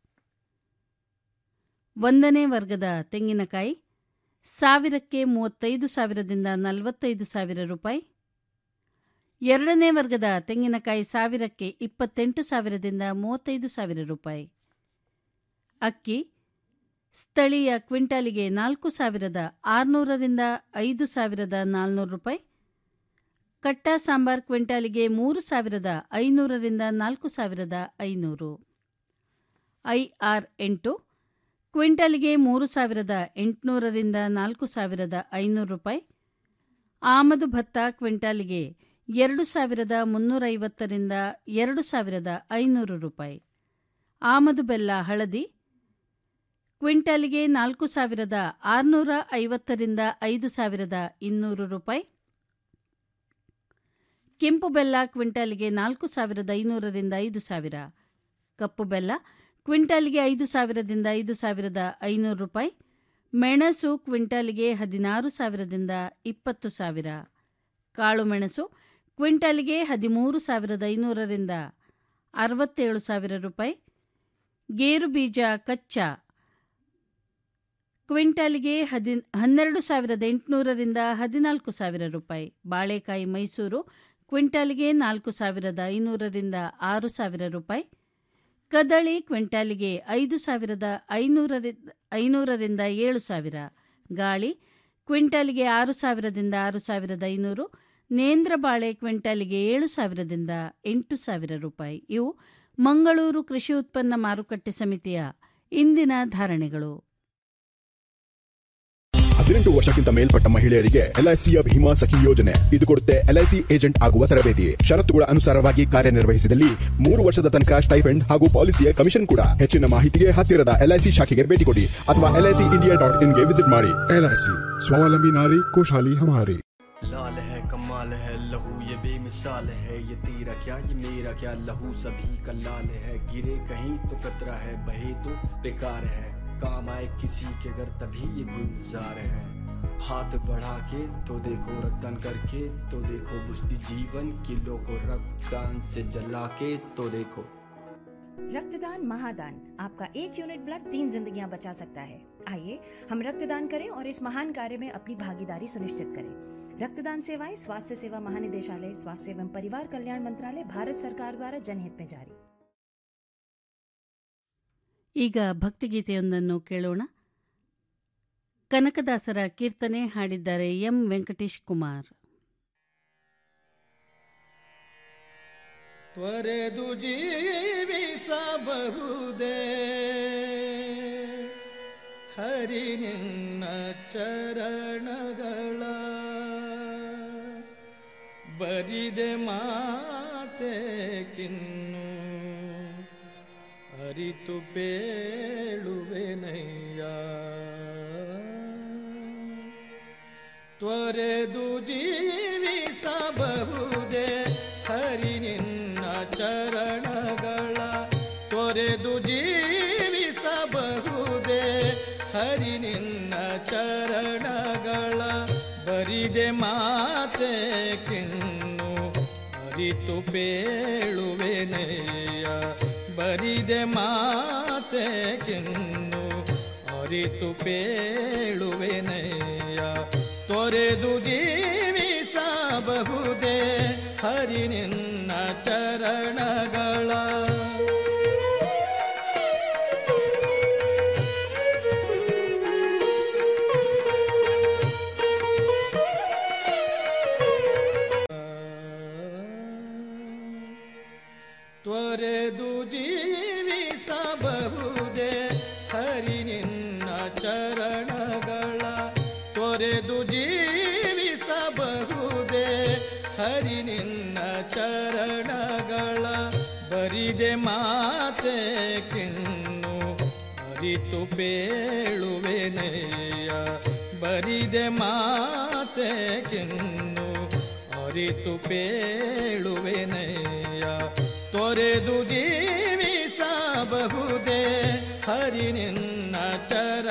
ಒಂದನೇ ವರ್ಗದ ತೆಂಗಿನಕಾಯಿ ಸಾವಿರಕ್ಕೆ ಮೂವತ್ತೈದು ಸಾವಿರದಿಂದ ನಲವತ್ತೈದು ಸಾವಿರ ರೂಪಾಯಿ ಎರಡನೇ ವರ್ಗದ ತೆಂಗಿನಕಾಯಿ ಸಾವಿರಕ್ಕೆ ಇಪ್ಪತ್ತೆಂಟು ಸಾವಿರದಿಂದ ಮೂವತ್ತೈದು ಸಾವಿರ ರೂಪಾಯಿ ಅಕ್ಕಿ ಸ್ಥಳೀಯ ಕ್ವಿಂಟಾಲಿಗೆ ನಾಲ್ಕು ಸಾವಿರದ ಆರುನೂರರಿಂದ ಐದು ಸಾವಿರದ ನಾಲ್ನೂರು ರೂಪಾಯಿ ಕಟ್ಟ ಸಾಂಬಾರ್ ಕ್ವಿಂಟಾಲಿಗೆ ಮೂರು ಸಾವಿರದ ಐನೂರರಿಂದ ನಾಲ್ಕು ಸಾವಿರದ ಐನೂರು ಐಆರ್ ಎಂಟು ಕ್ವಿಂಟಲ್ಗೆ ಮೂರು ಸಾವಿರದ ಎಂಟುನೂರರಿಂದ ನಾಲ್ಕು ಸಾವಿರದ ಐನೂರು ರೂಪಾಯಿ ಆಮದು ಭತ್ತ ಕ್ವಿಂಟಾಲಿಗೆ ಎರಡು ಸಾವಿರದ ಮುನ್ನೂರೈವತ್ತರಿಂದ ಎರಡು ಸಾವಿರದ ಐನೂರು ರೂಪಾಯಿ ಆಮದು ಬೆಲ್ಲ ಹಳದಿ ಕ್ವಿಂಟಾಲಿಗೆ ನಾಲ್ಕು ಸಾವಿರದ ಆರುನೂರ ಐವತ್ತರಿಂದ ಐದು ಸಾವಿರದ ಇನ್ನೂರು ರೂಪಾಯಿ ಕೆಂಪು ಬೆಲ್ಲ ಕ್ವಿಂಟಾಲಿಗೆ ನಾಲ್ಕು ಸಾವಿರದ ಐನೂರರಿಂದ ಐದು ಸಾವಿರ ಕಪ್ಪು ಬೆಲ್ಲ ಕ್ವಿಂಟಾಲಿಗೆ ಐದು ಸಾವಿರದಿಂದ ಐದು ಸಾವಿರದ ಐನೂರು ರೂಪಾಯಿ ಮೆಣಸು ಕ್ವಿಂಟಾಲಿಗೆ ಹದಿನಾರು ಸಾವಿರದಿಂದ ಇಪ್ಪತ್ತು ಸಾವಿರ ಕಾಳು ಮೆಣಸು ಕ್ವಿಂಟಾಲಿಗೆ ಹದಿಮೂರು ಸಾವಿರದ ಐನೂರರಿಂದ ಅರವತ್ತೇಳು ಸಾವಿರ ರೂಪಾಯಿ ಗೇರು ಬೀಜ ಕಚ್ಚಾ ಕ್ವಿಂಟಾಲಿಗೆ ಹದಿ ಹನ್ನೆರಡು ಸಾವಿರದ ಎಂಟುನೂರರಿಂದ ಹದಿನಾಲ್ಕು ಸಾವಿರ ರೂಪಾಯಿ ಬಾಳೆಕಾಯಿ ಮೈಸೂರು ಕ್ವಿಂಟಾಲಿಗೆ ನಾಲ್ಕು ಸಾವಿರದ ಐನೂರರಿಂದ ಆರು ಸಾವಿರ ರೂಪಾಯಿ ಕದಳಿ ಕ್ವಿಂಟಾಲಿಗೆ ಐದು ಸಾವಿರದ ಐನೂರರಿಂದ ಐನೂರರಿಂದ ಏಳು ಸಾವಿರ ಗಾಳಿ ಕ್ವಿಂಟಾಲಿಗೆ ಆರು ಸಾವಿರದಿಂದ ಆರು ಸಾವಿರದ ಐನೂರು ನೇಂದ್ರ ಬಾಳೆ ಕ್ವಿಂಟಾಲಿಗೆ ಏಳು ಸಾವಿರದಿಂದ ಎಂಟು ಸಾವಿರ ರೂಪಾಯಿ ಇವು ಮಂಗಳೂರು ಕೃಷಿ ಉತ್ಪನ್ನ ಮಾರುಕಟ್ಟೆ ಸಮಿತಿಯ ಇಂದಿನ ಧಾರಣೆಗಳು ಹದಿನೆಂಟು ವರ್ಷಕ್ಕಿಂತ ಮೇಲ್ಪಟ್ಟ ಮಹಿಳೆಯರಿಗೆ ಎಲ್ಐಸಿಯ ಭೀಮಾ ಸಖಿ ಯೋಜನೆ ಇದು ಕೊಡುತ್ತೆ ಎಲ್ಐಸಿ ಏಜೆಂಟ್ ಆಗುವ ತರಬೇತಿ ಷರತ್ತುಗಳ ಅನುಸಾರವಾಗಿ ಕಾರ್ಯನಿರ್ವಹಿಸಿದಲ್ಲಿ ಮೂರು ವರ್ಷದ ತನಕ ಸ್ಟೈಫೆಂಡ್ ಹಾಗೂ ಪಾಲಿಸಿಯ ಕಮಿಷನ್ ಕೂಡ ಹೆಚ್ಚಿನ ಮಾಹಿತಿಗೆ ಹತ್ತಿರದ ಎಲ್ಐಸಿ ಶಾಖೆಗೆ ಭೇಟಿ ಕೊಡಿ ಅಥವಾ ಎಲ್ಐಸಿ ಇಂಡಿಯಾ ಡಾಟ್ ಇನ್ಗೆ ವಿಸಿಟ್ ಮಾಡಿ ಎಲ್ಐಸಿ ಸ್ವಾವಲಂಬಿ ನಾರಿ ಖುಷಾಲಿ ಹಮಾರಿ लाल है कमाल है लहू ये बेमिसाल है ये तेरा क्या ये मेरा क्या लहू सभी का लाल है गिरे कहीं तो कतरा है बहे तो बेकार है काम आए किसी के घर तभी ये गुलजार है हाथ बढ़ा के तो देखो रक्तदान करके तो देखो बुझती जीवन किलो को रक्तदान से जला के तो देखो रक्तदान महादान आपका एक यूनिट ब्लड तीन जिंदगियां बचा सकता है आइए हम रक्तदान करें और इस महान कार्य में अपनी भागीदारी सुनिश्चित करें रक्तदान सेवाएं स्वास्थ्य सेवा महानिदेशालय स्वास्थ्य एवं परिवार कल्याण मंत्रालय भारत सरकार द्वारा जनहित में जारी ಈಗ ಭಕ್ತಿಗೀತೆಯೊಂದನ್ನು ಕೇಳೋಣ ಕನಕದಾಸರ ಕೀರ್ತನೆ ಹಾಡಿದ್ದಾರೆ ಎಂ ವೆಂಕಟೇಶ್ ಕುಮಾರ್ ತ್ವರೆದು ಜೀವಿಸಬಹುದೇ ಹರಿ ಹರಿ ನಿನ್ನ ಚರಣಗಳ ಬರಿದೆ ಮಾತೆ ಕಿನ್ನು ಅರಿತು ಪೇಳುವೆನಯ್ಯ ತ್ವರೆದು ಜೀವಿಸಬಹುದೇ ಹರಿ ನಿನ್ನ ಚರಣಗಳ ತೊರೆದು ಜೀವಿಸಬಹುದೇ ಹರಿ ನಿನ್ನ ಚರಣಗಳ ಬರಿದೆ ಮಾತೆ ಕಿನ್ನು ಅರಿತು ಪೇಳುವೆನೆಯ ಬರಿದೆ ಮಾತೆ ಕಿನ್ನು ಅರಿತು ಪೇಳುವೆನೆಯ ತೊರೆದು ಜೀವಿಸಬಹುದೇ ಹರಿ ನಿನ್ನ ಚರಣಗಳ ತ್ವರೆದು ಜೀವಿಸಬಹುದೇ ಹರಿ ನಿನ್ನ ಚರಣಗಳ ತೊರೆದು ಜೀವಿಸಬಹುದೇ ಹರಿ ನಿನ್ನ ಚರಣಗಳ ಬರಿದೆ ಮಾತೆ ಕಿನ್ನು ಅರಿತು ಪೇಳುವೆನೆಯ ಬರಿದೆ ಮಾತೆ ಕಿನ್ನು ಅರಿತು ಪೇಳುವೆನೆಯ ತೊರೆದು ಜೀವಿಸಬಹುದೇ ಹರಿ ನಿನ್ನ ಚರ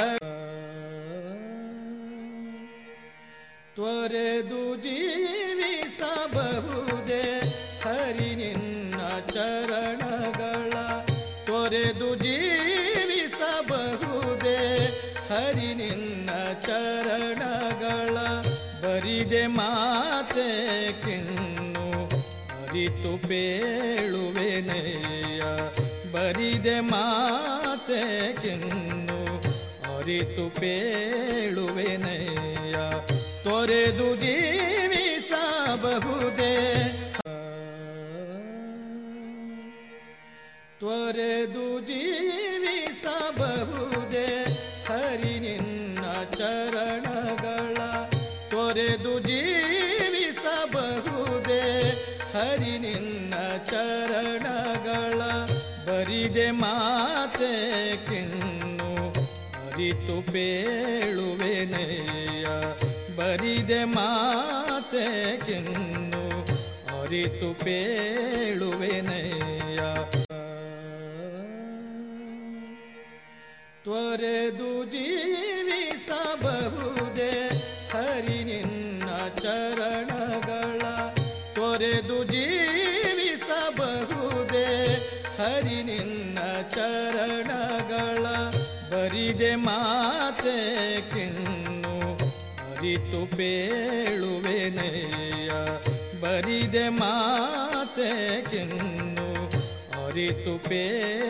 ತ್ವರೆದು ಜೀವಿಸಬಹುದೇ ಹರಿ ನಿನ್ನ ಚರಣಗಳ ತೊರೆದು ಜೀವಿಸಬಹುದೇ ಹರಿ ನಿನ್ನ ಚರಣಗಳ ಬರಿದೆ ಮಾತೆ ಕಿನ್ನು ಅರಿತು ಪೇಳುವೆನೆಯ ಬರಿದೆ ಮಾತೆ ಕಿನ್ನು ಅರಿತು ಪೇಳುವೆನೆಯ ತೊರೆದು ಜೀವಿಸಬಹುದೇ ತ್ವರೆದು ಜೀವಿಸಬಹುದೇ ಹರಿ ನಿನ್ನ ಚರಣಗಳ ತೊರೆದು ಜೀವಿಸಬಹುದೇ ಹರಿ ನಿನ್ನ ಚರಣಗಳ ಬರಿದೆ ಮಾತೆ ಕಿನ್ನು ಅರಿತು ಪೇಳುವೆನೆಯ ಬರಿದೆ ಮಾತೆ ಕಿನ್ನು ಅರಿತು ಪೇಳುವೆನೆಯ ತ್ವರೆದು ಜೀವಿಸಬಹುದೇ ಹರಿ ನಿನ್ನ ಚರಣಗಳ ತೊರೆದು ಜೀವಿಸಬಹುದೇ ಹರಿ ನಿನ್ನ ಚರಣಗಳ ಬರಿದೆ ಮಾತೆ ಕಿನ್ನು ಅರಿತು ಪೇಳುವೆನೆಯ ಬರಿದೆ ಮಾತೆ ಕಿನ್ನು ಅರಿತು ಪೇ